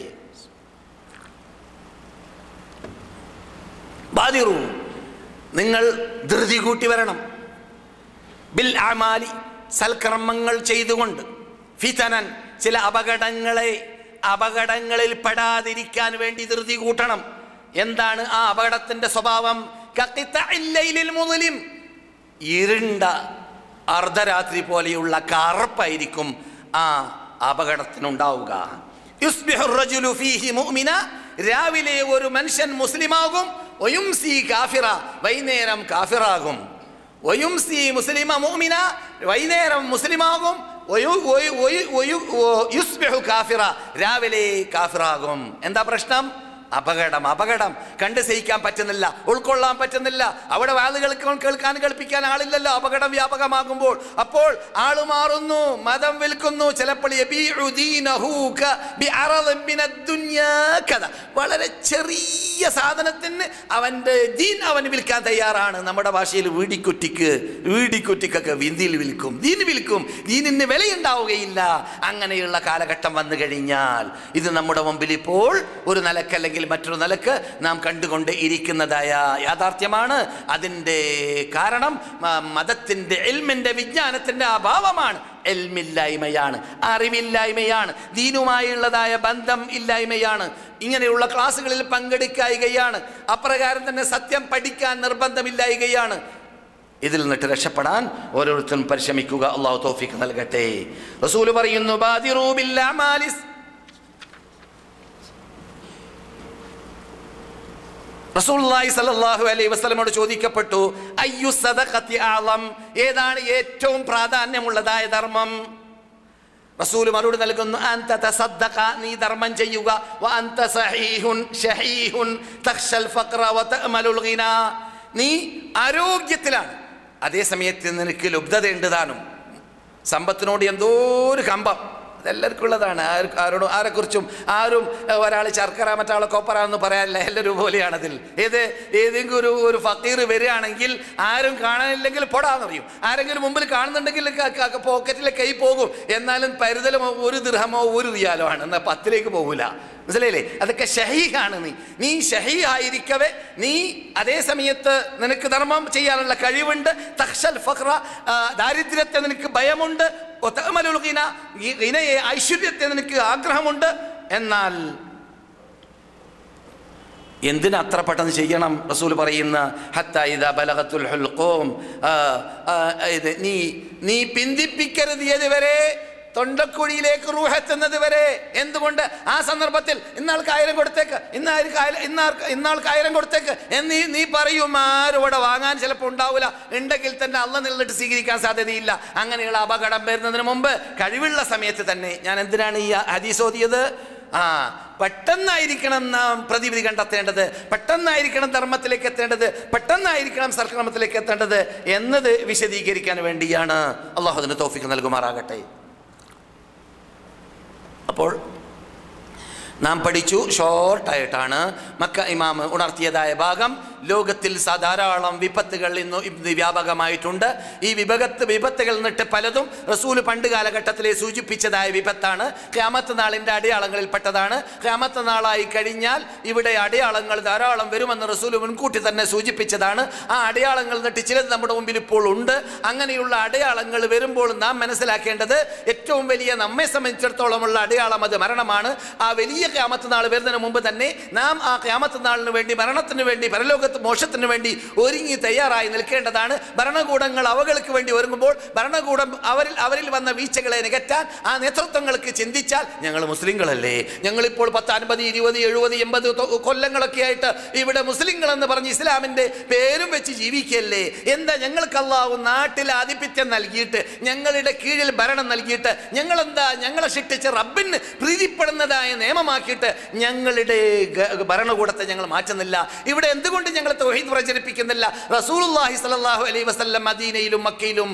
ബാദിറു നിങ്ങൾ ധൃതി കൂട്ടി വരണം ബിൽ ആമാലി സൽക്കർമ്മങ്ങൾ ചെയ്തുകൊണ്ട് ഫിതനൻ ചില അപകടങ്ങളെ അപകടങ്ങളിൽ പെടാതിരിക്കാൻ വേണ്ടി ധൃതി കൂട്ടണം എന്താണ് ആ അപകടത്തിന്റെ സ്വഭാവം കഖിത്തഇൽ ലൈലിൽ മുദ്ലിം. ഇരുണ്ട അർദ്ധരാത്രി പോലെയുള്ള കറുപ്പായിരിക്കും ആ അപകടത്തിനുണ്ടാവുക യുസ്ബിഹു റജുലു ഫീഹി മുഅ്മിന രാവിലെ ഒരു മനുഷ്യൻ മുസ്ലിമാകും ഒയുംസി കാഫിറ വൈകുന്നേരം കാഫിറാകും ഒയുംസി മുസ്ലിമ മുഅ്മിന വൈകുന്നേരം മുസ്ലിമാകും ഒയു- ഒയു- ഒയു- ഒയു- ഒ- യുസ്ബിഹു കാഫിറ രാവിലെ കാഫിറാകും എന്താ പ്രശ്നം അപകടം അപകടം കണ്ട് സഹിക്കാൻ പറ്റുന്നില്ല ഉൾക്കൊള്ളാൻ പറ്റുന്നില്ല അവിടെ വാത് കേൾക്കാൻ കേൾക്കാൻ കേൾപ്പിക്കാൻ ആളില്ലല്ലോ അപകടം വ്യാപകമാകുമ്പോൾ അപ്പോൾ ആള് മാറുന്നു മതം വിൽക്കുന്നു ചിലപ്പോൾ യബീഉ ദീനഹു ക ബിഅറളിൻ മിനദ്ദുന്യാ കഥ. വളരെ ചെറിയ സാധനത്തിന് അവൻ്റെ ദീൻ അവൻ വിൽക്കാൻ തയ്യാറാണ് നമ്മുടെ ഭാഷയിൽ വീടിക്കുറ്റിക്ക് വീടിക്കുറ്റിക്കൊക്കെ വിന്തിൽ വിൽക്കും ദീൻ വിൽക്കും ദീനിന് വിലയുണ്ടാവുകയില്ല അങ്ങനെയുള്ള കാലഘട്ടം വന്നു കഴിഞ്ഞാൽ ഇത് നമ്മുടെ മുമ്പിൽ ഇപ്പോൾ ഒരു നിലക്കല്ലെങ്കിൽ മറ്റൊരു നിലക്ക് നാം കണ്ടുകൊണ്ട് ഇരിക്കുന്നതായ യാഥാർത്ഥ്യമാണ് അതിൻ്റെ കാരണം മ- മതത്തിൻ്റെ എൽമിൻ്റെ വിജ്ഞാനത്തിൻ്റെ അഭാവമാണ് എൽമില്ലായ്മയാണ് അറിവില്ലായ്മയാണ് ദീനുമായുള്ളതായ ബന്ധം ഇല്ലായ്മയാണ് ഇങ്ങനെയുള്ള ക്ലാസ്സുകളിൽ പങ്കെടുക്കായികയാണ് അപ്രകാരം തന്നെ സത്യം പഠിക്കാൻ നിർബന്ധമില്ലായികയാണ് ഇതിൽ നിന്നിട്ട് രക്ഷപ്പെടാൻ ഓരോരുത്തരും പരിശ്രമിക്കുക അള്ളാഹു തോഫിക്ക് നൽകട്ടെ റസൂല് പറയുന്നു ബാദിറൂ ബിൽ അമാലിസ് റസൂലുള്ളാഹി സ്വല്ലല്ലാഹു അലൈഹി വസല്ലമയോട് ചോദിക്കപ്പെട്ടു അയ്യു സദഖത്തി ആളം ഏതാണ് ഏറ്റവും പ്രാധാന്യമുള്ളതായ ധർമ്മം റസൂൽ മറുപടി നൽകുന്നു അൻത തസദ്ദഖ നീ ധർമ്മം ചെയ്യുക വ അൻത സഹീഹുൻ ഷഹീഹുൻ തഖ്ശൽ ഫഖ്റ വ തഅമലുൽ ഗിന നീ ആരോഗ്യത്തിലാണ് അതേ സമയത്ത് നിനക്ക് ലുബ്ധതയുണ്ട് താനും സമ്പത്തിനോട് എന്തോ ഒരു കമ്പം അതെല്ലാവർക്കും ഉള്ളതാണ് ആര് ആരോടും ആരെക്കുറിച്ചും ആരും ഒരാൾ ശർക്കര മറ്റാൾ കോപ്പറ എന്ന് പറയാനില്ല എല്ലാവരും പോലെയാണതിൽ ഏത് ഏതെങ്കിലും ഒരു ഒരു ഫക്കീർ വരികയാണെങ്കിൽ ആരും കാണാനില്ലെങ്കിൽ പൊടാന്ന് പറയും ആരെങ്കിലും മുമ്പിൽ കാണുന്നുണ്ടെങ്കിൽ പോക്കറ്റിലെ കൈ പോകും എന്നാലും പരിതലമോ ഒരു ദൃഹമോ ഒരു റിയാലോ ആണ് എന്നാൽ പത്തിലേക്ക് പോകൂല മനസ്സിലായില്ലേ അതൊക്കെ ഷഹീഹാണ് നീ നീ ഷഹീഹായിരിക്കവേ നീ അതേ സമയത്ത് നിനക്ക് ധർമ്മം ചെയ്യാനുള്ള കഴിവുണ്ട് തഖ്ശൽ ഫഖ്റ ആ, ദാരിദ്ര്യത്തെ നിനക്ക് ഭയമുണ്ട് ഒത്തമലുൽ ഗിന ഈ ഗിനയെ ഐശ്വര്യത്തെ നിനക്ക് ആഗ്രഹമുണ്ട് എന്നാൽ എന്തിന് അത്ര പെട്ടെന്ന് ചെയ്യണം റസൂൽ പറയുന്ന ഹത്ത ഇദ ബലഗത്തുൽ ഹുൽഖൂം ആ, ആ, ഇത് നീ നീ പിന്തിപ്പിക്കരുത് ഏതുവരെ തൊണ്ടക്കുഴിയിലേക്ക് റൂഹെത്തുന്നത് വരെ എന്തുകൊണ്ട് ആ സന്ദർഭത്തിൽ ഇന്നാൾക്ക് ആയിരം കൊടുത്തേക്ക് ഇന്നാർക്ക് ആയിരം ഇന്നാർക്ക് ഇന്നാൾക്ക് ആയിരം കൊടുത്തേക്ക് എന്ന് നീ- നീ പറയും ആരും ഇവിടെ വാങ്ങാൻ ചിലപ്പോൾ ഉണ്ടാവില്ല ഉണ്ടെങ്കിൽ തന്നെ അള്ള നിന്നിട്ട് സ്വീകരിക്കാൻ സാധ്യതയില്ല അങ്ങനെയുള്ള അപകടം വരുന്നതിന് മുമ്പ് കഴിവുള്ള സമയത്ത് തന്നെ ഞാൻ എന്തിനാണ് ഈ ഹദീസ് ഓതിയത് ആ പെട്ടെന്നായിരിക്കണം നാം പ്രതിവിധി കണ്ടെത്തേണ്ടത് പെട്ടെന്നായിരിക്കണം ധർമ്മത്തിലേക്ക് എത്തേണ്ടത് പെട്ടെന്നായിരിക്കണം സൽക്രമത്തിലേക്ക് എത്തേണ്ടത് എന്നത് വിശദീകരിക്കാൻ വേണ്ടിയാണ് അള്ളാഹു അതിന് തോഫിക്ക് നൽകുമാറാകട്ടെ അപ്പോൾ നാം പഠിച്ചു ഷോർട്ടായിട്ടാണ് മക്ക ഇമാം ഉണർത്തിയതായ ഭാഗം ലോകത്തിൽ സ- ധാരാളം വിപത്തുകൾ ഇന്ന് ഇന്ന് വ്യാപകമായിട്ടുണ്ട് ഈ വിപത്ത് വിപത്തുകൾ നിന്നിട്ട് പലതും റസൂല് പണ്ട് കാലഘട്ടത്തിലെ സൂചിപ്പിച്ചതായ വിപത്താണ് ക്യാമത്ത് നാളിൻ്റെ അടയാളങ്ങളിൽപ്പെട്ടതാണ് ക്യാമത്ത് നാളായി കഴിഞ്ഞാൽ ഇവിടെ അടയാളങ്ങൾ ധാരാളം വരുമെന്ന് റസൂല് മുൻകൂട്ടി തന്നെ സൂചിപ്പിച്ചതാണ് ആ അടയാളങ്ങൾ നിന്നിട്ട് ചിലത് നമ്മുടെ മുമ്പിൽ ഇപ്പോൾ ഉണ്ട് അങ്ങനെയുള്ള അടയാളങ്ങൾ വരുമ്പോൾ നാം മനസ്സിലാക്കേണ്ടത് ഏറ്റവും വലിയ നമ്മെ സംബന്ധിച്ചിടത്തോളമുള്ള അടയാളം അത് മരണമാണ് ആ വലിയ ക്യാമത്ത് നാൾ വരുന്നതിന് മുമ്പ് തന്നെ നാം ആ ക്യാമത്ത് നാളിന് വേണ്ടി മരണത്തിന് വേണ്ടി പരലോകത്ത് മോക്ഷത്തിന് വേണ്ടി ഒരുങ്ങി തയ്യാറായി നിൽക്കേണ്ടതാണ് ഭരണകൂടങ്ങൾ അവകൾക്ക് വേണ്ടി ഒരുങ്ങുമ്പോൾ ഭരണകൂടം അവരിൽ അവരിൽ വന്ന വീഴ്ചകളെ നികറ്റാൻ ആ നേതൃത്വങ്ങൾക്ക് ചിന്തിച്ചാൽ ഞങ്ങൾ മുസ്ലിങ്ങളല്ലേ ഞങ്ങളിപ്പോൾ പത്ത് അൻപത് ഇരുപത് എഴുപത് എൺപത് തൊ- കൊല്ലങ്ങളൊക്കെ ആയിട്ട് ഇവിടെ മുസ്ലിങ്ങൾ എന്ന് പറഞ്ഞ് ഇസ്ലാമിൻ്റെ പേരും വെച്ച് ജീവിക്കല്ലേ എന്താ ഞങ്ങൾക്ക് അള്ളാഹു നാട്ടിൽ ആധിപത്യം നൽകിയിട്ട് ഞങ്ങളുടെ കീഴിൽ ഭരണം നൽകിയിട്ട് ഞങ്ങളെന്താ ഞങ്ങളെ ശിക്ഷിച്ച് റബ്ബിന് പ്രീതിപ്പെടുന്നതായ നിയമമാക്കിയിട്ട് ഞങ്ങളുടെ ഗ- ഭരണകൂടത്തെ ഞങ്ങൾ മാറ്റുന്നില്ല ഇവിടെ എന്തുകൊണ്ട് ഞങ്ങൾ തൗഹീദ് പ്രചരിപ്പിക്കുന്നില്ല റസൂലുള്ളാഹി സ്വല്ലല്ലാഹു അലൈഹി വസല്ലം മദീനയിലും മക്കയിലും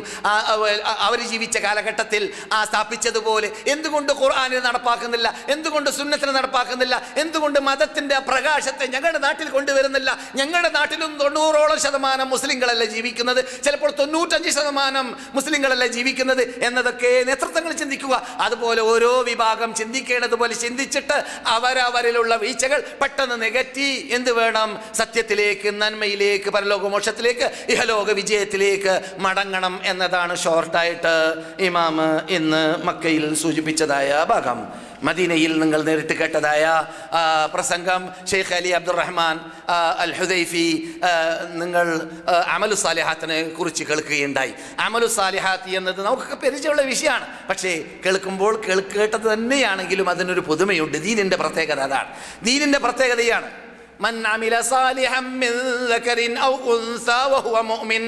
അവർ ജീവിച്ച കാലഘട്ടത്തിൽ ആ സ്ഥാപിച്ചതുപോലെ എന്തുകൊണ്ട് ഖുർആാനിൽ നടപ്പാക്കുന്നില്ല എന്തുകൊണ്ട് സുന്നത്തിന് നടപ്പാക്കുന്നില്ല എന്തുകൊണ്ട് മതത്തിന്റെ ആ പ്രകാശത്തെ ഞങ്ങളുടെ നാട്ടിൽ കൊണ്ടുവരുന്നില്ല ഞങ്ങളുടെ നാട്ടിലും തൊണ്ണൂറോളം ശതമാനം മുസ്ലിങ്ങളല്ല ജീവിക്കുന്നത് ചിലപ്പോൾ തൊണ്ണൂറ്റഞ്ച് ശതമാനം മുസ്ലിങ്ങളല്ല ജീവിക്കുന്നത് എന്നതൊക്കെ നേതൃത്വങ്ങൾ ചിന്തിക്കുക അതുപോലെ ഓരോ വിഭാഗം ചിന്തിക്കേണ്ടതുപോലെ ചിന്തിച്ചിട്ട് അവരവരിലുള്ള വീഴ്ചകൾ പെട്ടെന്ന് നികറ്റി എന്ത് വേണം സത്യത്തിലേക്ക് നന്മയിലേക്ക് പരലോകമോക്ഷത്തിലേക്ക് ഇഹലോക വിജയത്തിലേക്ക് മടങ്ങണം എന്നതാണ് ഷോർട്ടായിട്ട് ഇമാം ഇന്ന് മക്കയിൽ സൂചിപ്പിച്ചതായ ഭാഗം മദീനയിൽ നിങ്ങൾ നേരിട്ട് കേട്ടതായ ആ, പ്രസംഗം ഷെയ്ഖ് അലി അബ്ദുറഹ്മാൻ ആ, അൽ ഹുദൈഫി ആ, നിങ്ങൾ ആ, അമലു സാലിഹാത്തിനെ കുറിച്ച് കേൾക്കുകയുണ്ടായി അമലു സാലിഹാത്ത് എന്നത് നമുക്കൊക്കെ പരിചയമുള്ള വിഷയമാണ് പക്ഷേ കേൾക്കുമ്പോൾ കേൾ കേട്ടത് തന്നെയാണെങ്കിലും അതിനൊരു പുതുമയുണ്ട് ദീനിൻ്റെ പ്രത്യേകത അതാണ് ദീനിൻ്റെ പ്രത്യേകതയാണ് من عمل صالحا من ذكر أو أنثى وهو مؤمن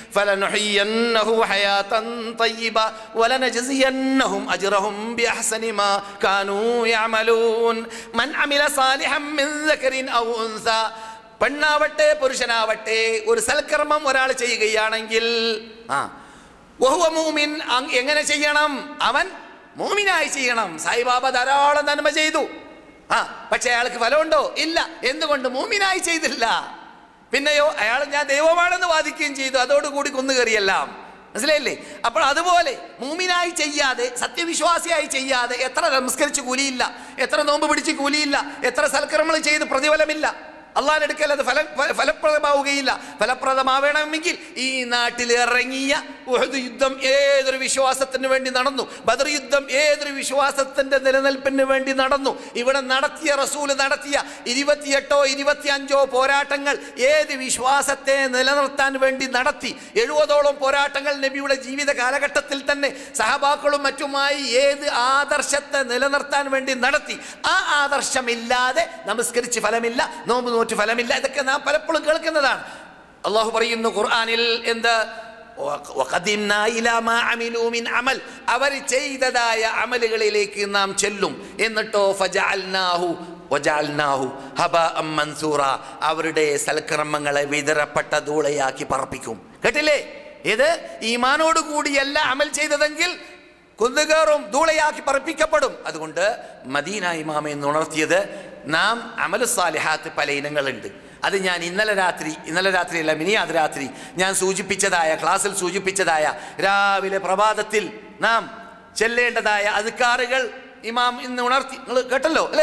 فلنحيينه حياة طيبة ولنجزينهم أجرهم بأحسن ما كانوا يعملون من عمل صالحا من ذكر أو أنثى പെണ്ണാവട്ടെ പുരുഷനാവട്ടെ ഒരു സൽക്കർമ്മം ഒരാൾ ചെയ്യുകയാണെങ്കിൽ ആ വഹുവ മൂമിൻ അങ് എങ്ങനെ ചെയ്യണം അവൻ മൂമിനായി ചെയ്യണം സായിബാബ ധാരാളം നന്മ ചെയ്തു ആ പക്ഷെ അയാൾക്ക് ഫലമുണ്ടോ ഇല്ല എന്തുകൊണ്ട് മൂമിനായി ചെയ്തില്ല പിന്നെയോ അയാൾ ഞാൻ ദൈവമാണെന്ന് വാദിക്കുകയും ചെയ്തു അതോടുകൂടി കുന്നുകയറിയെല്ലാം മനസ്സിലായില്ലേ അപ്പോൾ അതുപോലെ മൂമിനായി ചെയ്യാതെ സത്യവിശ്വാസിയായി ചെയ്യാതെ എത്ര നമസ്കരിച്ച് കൂലിയില്ല എത്ര നോമ്പ് പിടിച്ച് കൂലിയില്ല എത്ര സൽക്കർമ്മങ്ങൾ ചെയ്ത് പ്രതിഫലമില്ല അള്ളാഹിന്റെ അടുക്കൽ അത് ഫല ഫ- ഫലപ്രദമാവുകയില്ല ഫലപ്രദമാവണമെങ്കിൽ ഈ നാട്ടിൽ ഇറങ്ങിയ ഉഹദ് യുദ്ധം ഏതൊരു വിശ്വാസത്തിന് വേണ്ടി നടന്നു ബദർ യുദ്ധം ഏതൊരു വിശ്വാസത്തിന്റെ നിലനിൽപ്പിന് വേണ്ടി നടന്നു ഇവിടെ നടത്തിയ റസൂല് നടത്തിയ ഇരുപത്തിയെട്ടോ ഇരുപത്തിയഞ്ചോ പോരാട്ടങ്ങൾ ഏത് വിശ്വാസത്തെ നിലനിർത്താൻ വേണ്ടി നടത്തി എഴുപതോളം പോരാട്ടങ്ങൾ നബിയുടെ ജീവിത കാലഘട്ടത്തിൽ തന്നെ സഹബാക്കളും മറ്റുമായി ഏത് ആദർശത്തെ നിലനിർത്താൻ വേണ്ടി നടത്തി ആ ആദർശമില്ലാതെ നമസ്കരിച്ച് ഫലമില്ല നോമ്പ് നോറ്റ് ഫലമില്ല ഇതൊക്കെ നാം പലപ്പോഴും കേൾക്കുന്നതാണ് അള്ളാഹു പറയുന്നു ഖുർആനിൽ എന്ത് وقدمنا إلى ما عملوا من عمل അവർ ചെയ്തതായ അമലുകളിലേക്ക് നാം ചെല്ലും എന്നിട്ടോ ഫജഅൽനാഹു വജഅൽനാഹു ഹബഅം മൻസൂറ അവരുടെ സൽക്കർമ്മങ്ങളെ വിതരപ്പെട്ട ധൂളയാക്കി പറപ്പിക്കും കേട്ടില്ലേ ഇത് ഈമാനോട് കൂടിയല്ല അമൽ ചെയ്തതെങ്കിൽ കുന്നുകയറും ധൂളയാക്കി പറപ്പിക്കപ്പെടും അതുകൊണ്ട് മദീന ഇമാമ എന്ന് ഉണർത്തിയത് നാം അമലു സാലിഹാത്ത് പല ഇനങ്ങളുണ്ട് അത് ഞാൻ ഇന്നലെ രാത്രി ഇന്നലെ രാത്രിയല്ല മിനിയാത് രാത്രി ഞാൻ സൂചിപ്പിച്ചതായ ക്ലാസ്സിൽ സൂചിപ്പിച്ചതായ രാവിലെ പ്രഭാതത്തിൽ നാം ചെല്ലേണ്ടതായ അധികാറുകൾ ഇമാം ഇന്ന് ഉണർത്തി നിങ്ങൾ കേട്ടല്ലോ അല്ലേ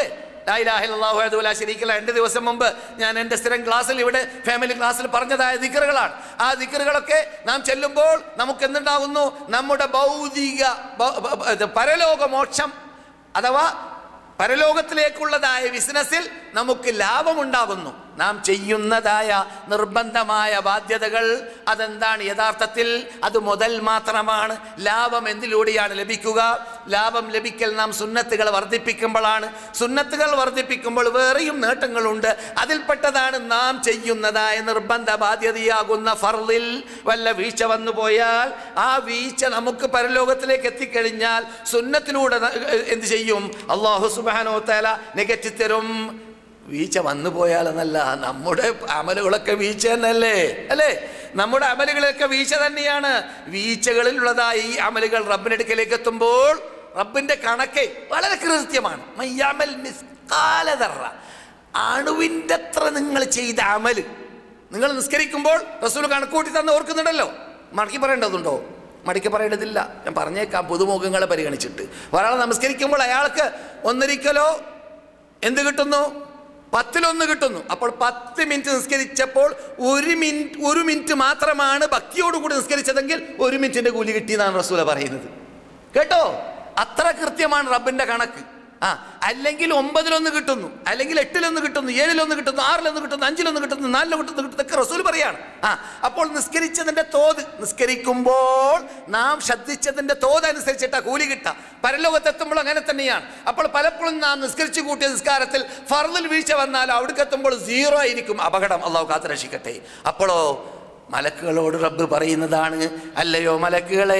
ലാ ഇലാഹ ഇല്ലല്ലാഹു വഹ്ദഹു ലാ ശരീക ലഹ്. രണ്ട് ദിവസം മുമ്പ് ഞാൻ എൻ്റെ സ്ഥിരം ക്ലാസ്സിൽ ഇവിടെ ഫാമിലി ക്ലാസ്സിൽ പറഞ്ഞതായ ദിക്കറുകളാണ് ആ ദിക്കറുകളൊക്കെ നാം ചെല്ലുമ്പോൾ നമുക്ക് എന്തുണ്ടാകുന്നു നമ്മുടെ ഭൗതിക ഭ- ഭ- ഭ- ഇത് പരലോക മോക്ഷം അഥവാ പരലോകത്തിലേക്കുള്ളതായ ബിസിനസ്സിൽ നമുക്ക് ലാഭമുണ്ടാകുന്നു നാം ചെയ്യുന്നതായ നിർബന്ധമായ ബാധ്യതകൾ അതെന്താണ് യഥാർത്ഥത്തിൽ അത് മുതൽ മാത്രമാണ് ലാഭം എന്തിലൂടെയാണ് ലഭിക്കുക ലാഭം ലഭിക്കൽ നാം സുന്നത്തുകൾ വർദ്ധിപ്പിക്കുമ്പോഴാണ് സുന്നത്തുകൾ വർദ്ധിപ്പിക്കുമ്പോൾ വേറെയും നേട്ടങ്ങളുണ്ട് അതിൽപ്പെട്ടതാണ് നാം ചെയ്യുന്നതായ നിർബന്ധ ബാധ്യതയാകുന്ന ഫർദിൽ വല്ല വീഴ്ച വന്നു പോയാൽ ആ വീഴ്ച നമുക്ക് പരലോകത്തിലേക്ക് എത്തിക്കഴിഞ്ഞാൽ സുന്നത്തിലൂടെ ന- എന്ത് ചെയ്യും അള്ളാഹു സുബാനോ തല നികറ്റി തരും വീഴ്ച വന്നു പോയാലെന്നല്ല നമ്മുടെ അമലുകളൊക്കെ വീഴ്ച തന്നെയല്ലേ അല്ലേ നമ്മുടെ അമലുകളൊക്കെ വീഴ്ച തന്നെയാണ് വീഴ്ചകളിലുള്ളതായ ഈ അമലുകൾ റബ്ബിനടുക്കലേക്ക് എത്തുമ്പോൾ റബ്ബിന്റെ കണക്ക് വളരെ കൃത്യമാണ് മയ്യാമൽ മിസ്കാലതറ അണുവിൻ്റെ അത്ര നിങ്ങൾ ചെയ്ത അമല് നിങ്ങൾ നിസ്കരിക്കുമ്പോൾ റസൂൽ കണക്കൂട്ടി തന്ന് ഓർക്കുന്നുണ്ടല്ലോ മടക്കി പറയേണ്ടതുണ്ടോ മടക്കി പറയേണ്ടതില്ല ഞാൻ പറഞ്ഞേക്കാം പുതുമുഖങ്ങളെ പരിഗണിച്ചിട്ട് ഒരാൾ നമസ്കരിക്കുമ്പോൾ അയാൾക്ക് ഒന്നിരിക്കലോ എന്ത് കിട്ടുന്നു പത്തിലൊന്ന് കിട്ടുന്നു അപ്പോൾ പത്ത് മിനിറ്റ് നിസ്കരിച്ചപ്പോൾ ഒരു മിനിറ്റ് ഒരു മിനിറ്റ് മാത്രമാണ് ഭക്തിയോടുകൂടി നിസ്കരിച്ചതെങ്കിൽ ഒരു മിനിറ്റിന്റെ കൂലി കിട്ടിയെന്നാണ് റസൂല പറയുന്നത് കേട്ടോ അത്ര കൃത്യമാണ് റബ്ബിന്റെ കണക്ക് ആ അല്ലെങ്കിൽ ഒമ്പതിലൊന്ന് കിട്ടുന്നു അല്ലെങ്കിൽ എട്ടിലൊന്ന് കിട്ടുന്നു ഏഴിലൊന്ന് കിട്ടുന്നു ആറിലൊന്ന് കിട്ടുന്നു അഞ്ചിലൊന്ന് കിട്ടുന്നു നാലിലൊന്ന് കിട്ടുന്നു കിട്ടുന്നതൊക്കെ റസൂൽ പറയാണ് ആ അപ്പോൾ നിസ്കരിച്ചതിന്റെ തോത് നിസ്കരിക്കുമ്പോൾ നാം ശ്രദ്ധിച്ചതിന്റെ തോത് അനുസരിച്ചിട്ടാ കൂലി കിട്ടുക പരലോകത്തെത്തുമ്പോൾ അങ്ങനെ തന്നെയാണ് അപ്പോൾ പലപ്പോഴും നാം നിസ്കരിച്ചു കൂട്ടിയ നിസ്കാരത്തിൽ ഫർദിൽ വീഴ്ച വന്നാൽ അവിടേക്ക് എത്തുമ്പോൾ സീറോ ആയിരിക്കും അപകടം അള്ളാഹു കാത്തു രക്ഷിക്കട്ടെ അപ്പോഴോ മലക്കുകളോട് റബ്ബ് പറയുന്നതാണ് അല്ലയോ മലക്കുകളെ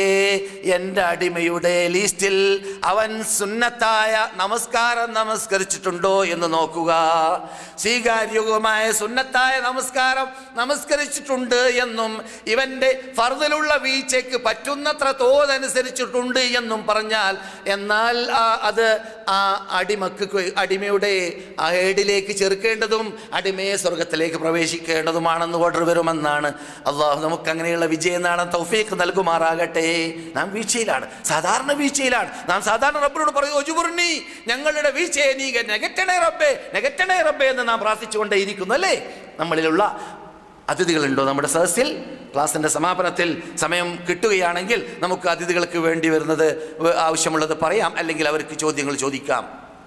എൻ്റെ അടിമയുടെ ലിസ്റ്റിൽ അവൻ സുന്നത്തായ നമസ്കാരം നമസ്കരിച്ചിട്ടുണ്ടോ എന്ന് നോക്കുക സ്വീകാര്യവുമായ സുന്നത്തായ നമസ്കാരം നമസ്കരിച്ചിട്ടുണ്ട് എന്നും ഇവൻ്റെ ഫർദിലുള്ള വീഴ്ചയ്ക്ക് പറ്റുന്നത്ര തോതനുസരിച്ചിട്ടുണ്ട് എന്നും പറഞ്ഞാൽ എന്നാൽ ആ അത് ആ അടിമക്ക് കൊ- അടിമയുടെ ആ ഏടിലേക്ക് ചേർക്കേണ്ടതും അടിമയെ സ്വർഗത്തിലേക്ക് പ്രവേശിക്കേണ്ടതുമാണെന്ന് ഓർഡർ വരുമെന്നാണ് അള്ളാഹു നമുക്ക് അങ്ങനെയുള്ള വിജയനാണ് തൗഫീഖ് നൽകുമാറാകട്ടെ നാം വീഴ്ചയിലാണ് സാധാരണ വീഴ്ചയിലാണ് നാം സാധാരണ റബ്ബിനോട് പറയും ഒജുബുർണി ഞങ്ങളുടെ വീഴ്ചയെ നീ നെഗറ്റണേ റബ്ബേ നെഗറ്റണേ റബ്ബേ എന്ന് നാം പ്രാർത്ഥിച്ചുകൊണ്ടേയിരിക്കുന്നു അല്ലേ നമ്മളിലുള്ള അതിഥികളുണ്ടോ നമ്മുടെ സദസ്സിൽ ക്ലാസിൻ്റെ സമാപനത്തിൽ സമയം കിട്ടുകയാണെങ്കിൽ നമുക്ക് അതിഥികൾക്ക് വേണ്ടി വരുന്നത് വ- ആവശ്യമുള്ളത് പറയാം അല്ലെങ്കിൽ അവർക്ക് ചോദ്യങ്ങൾ ചോദിക്കാം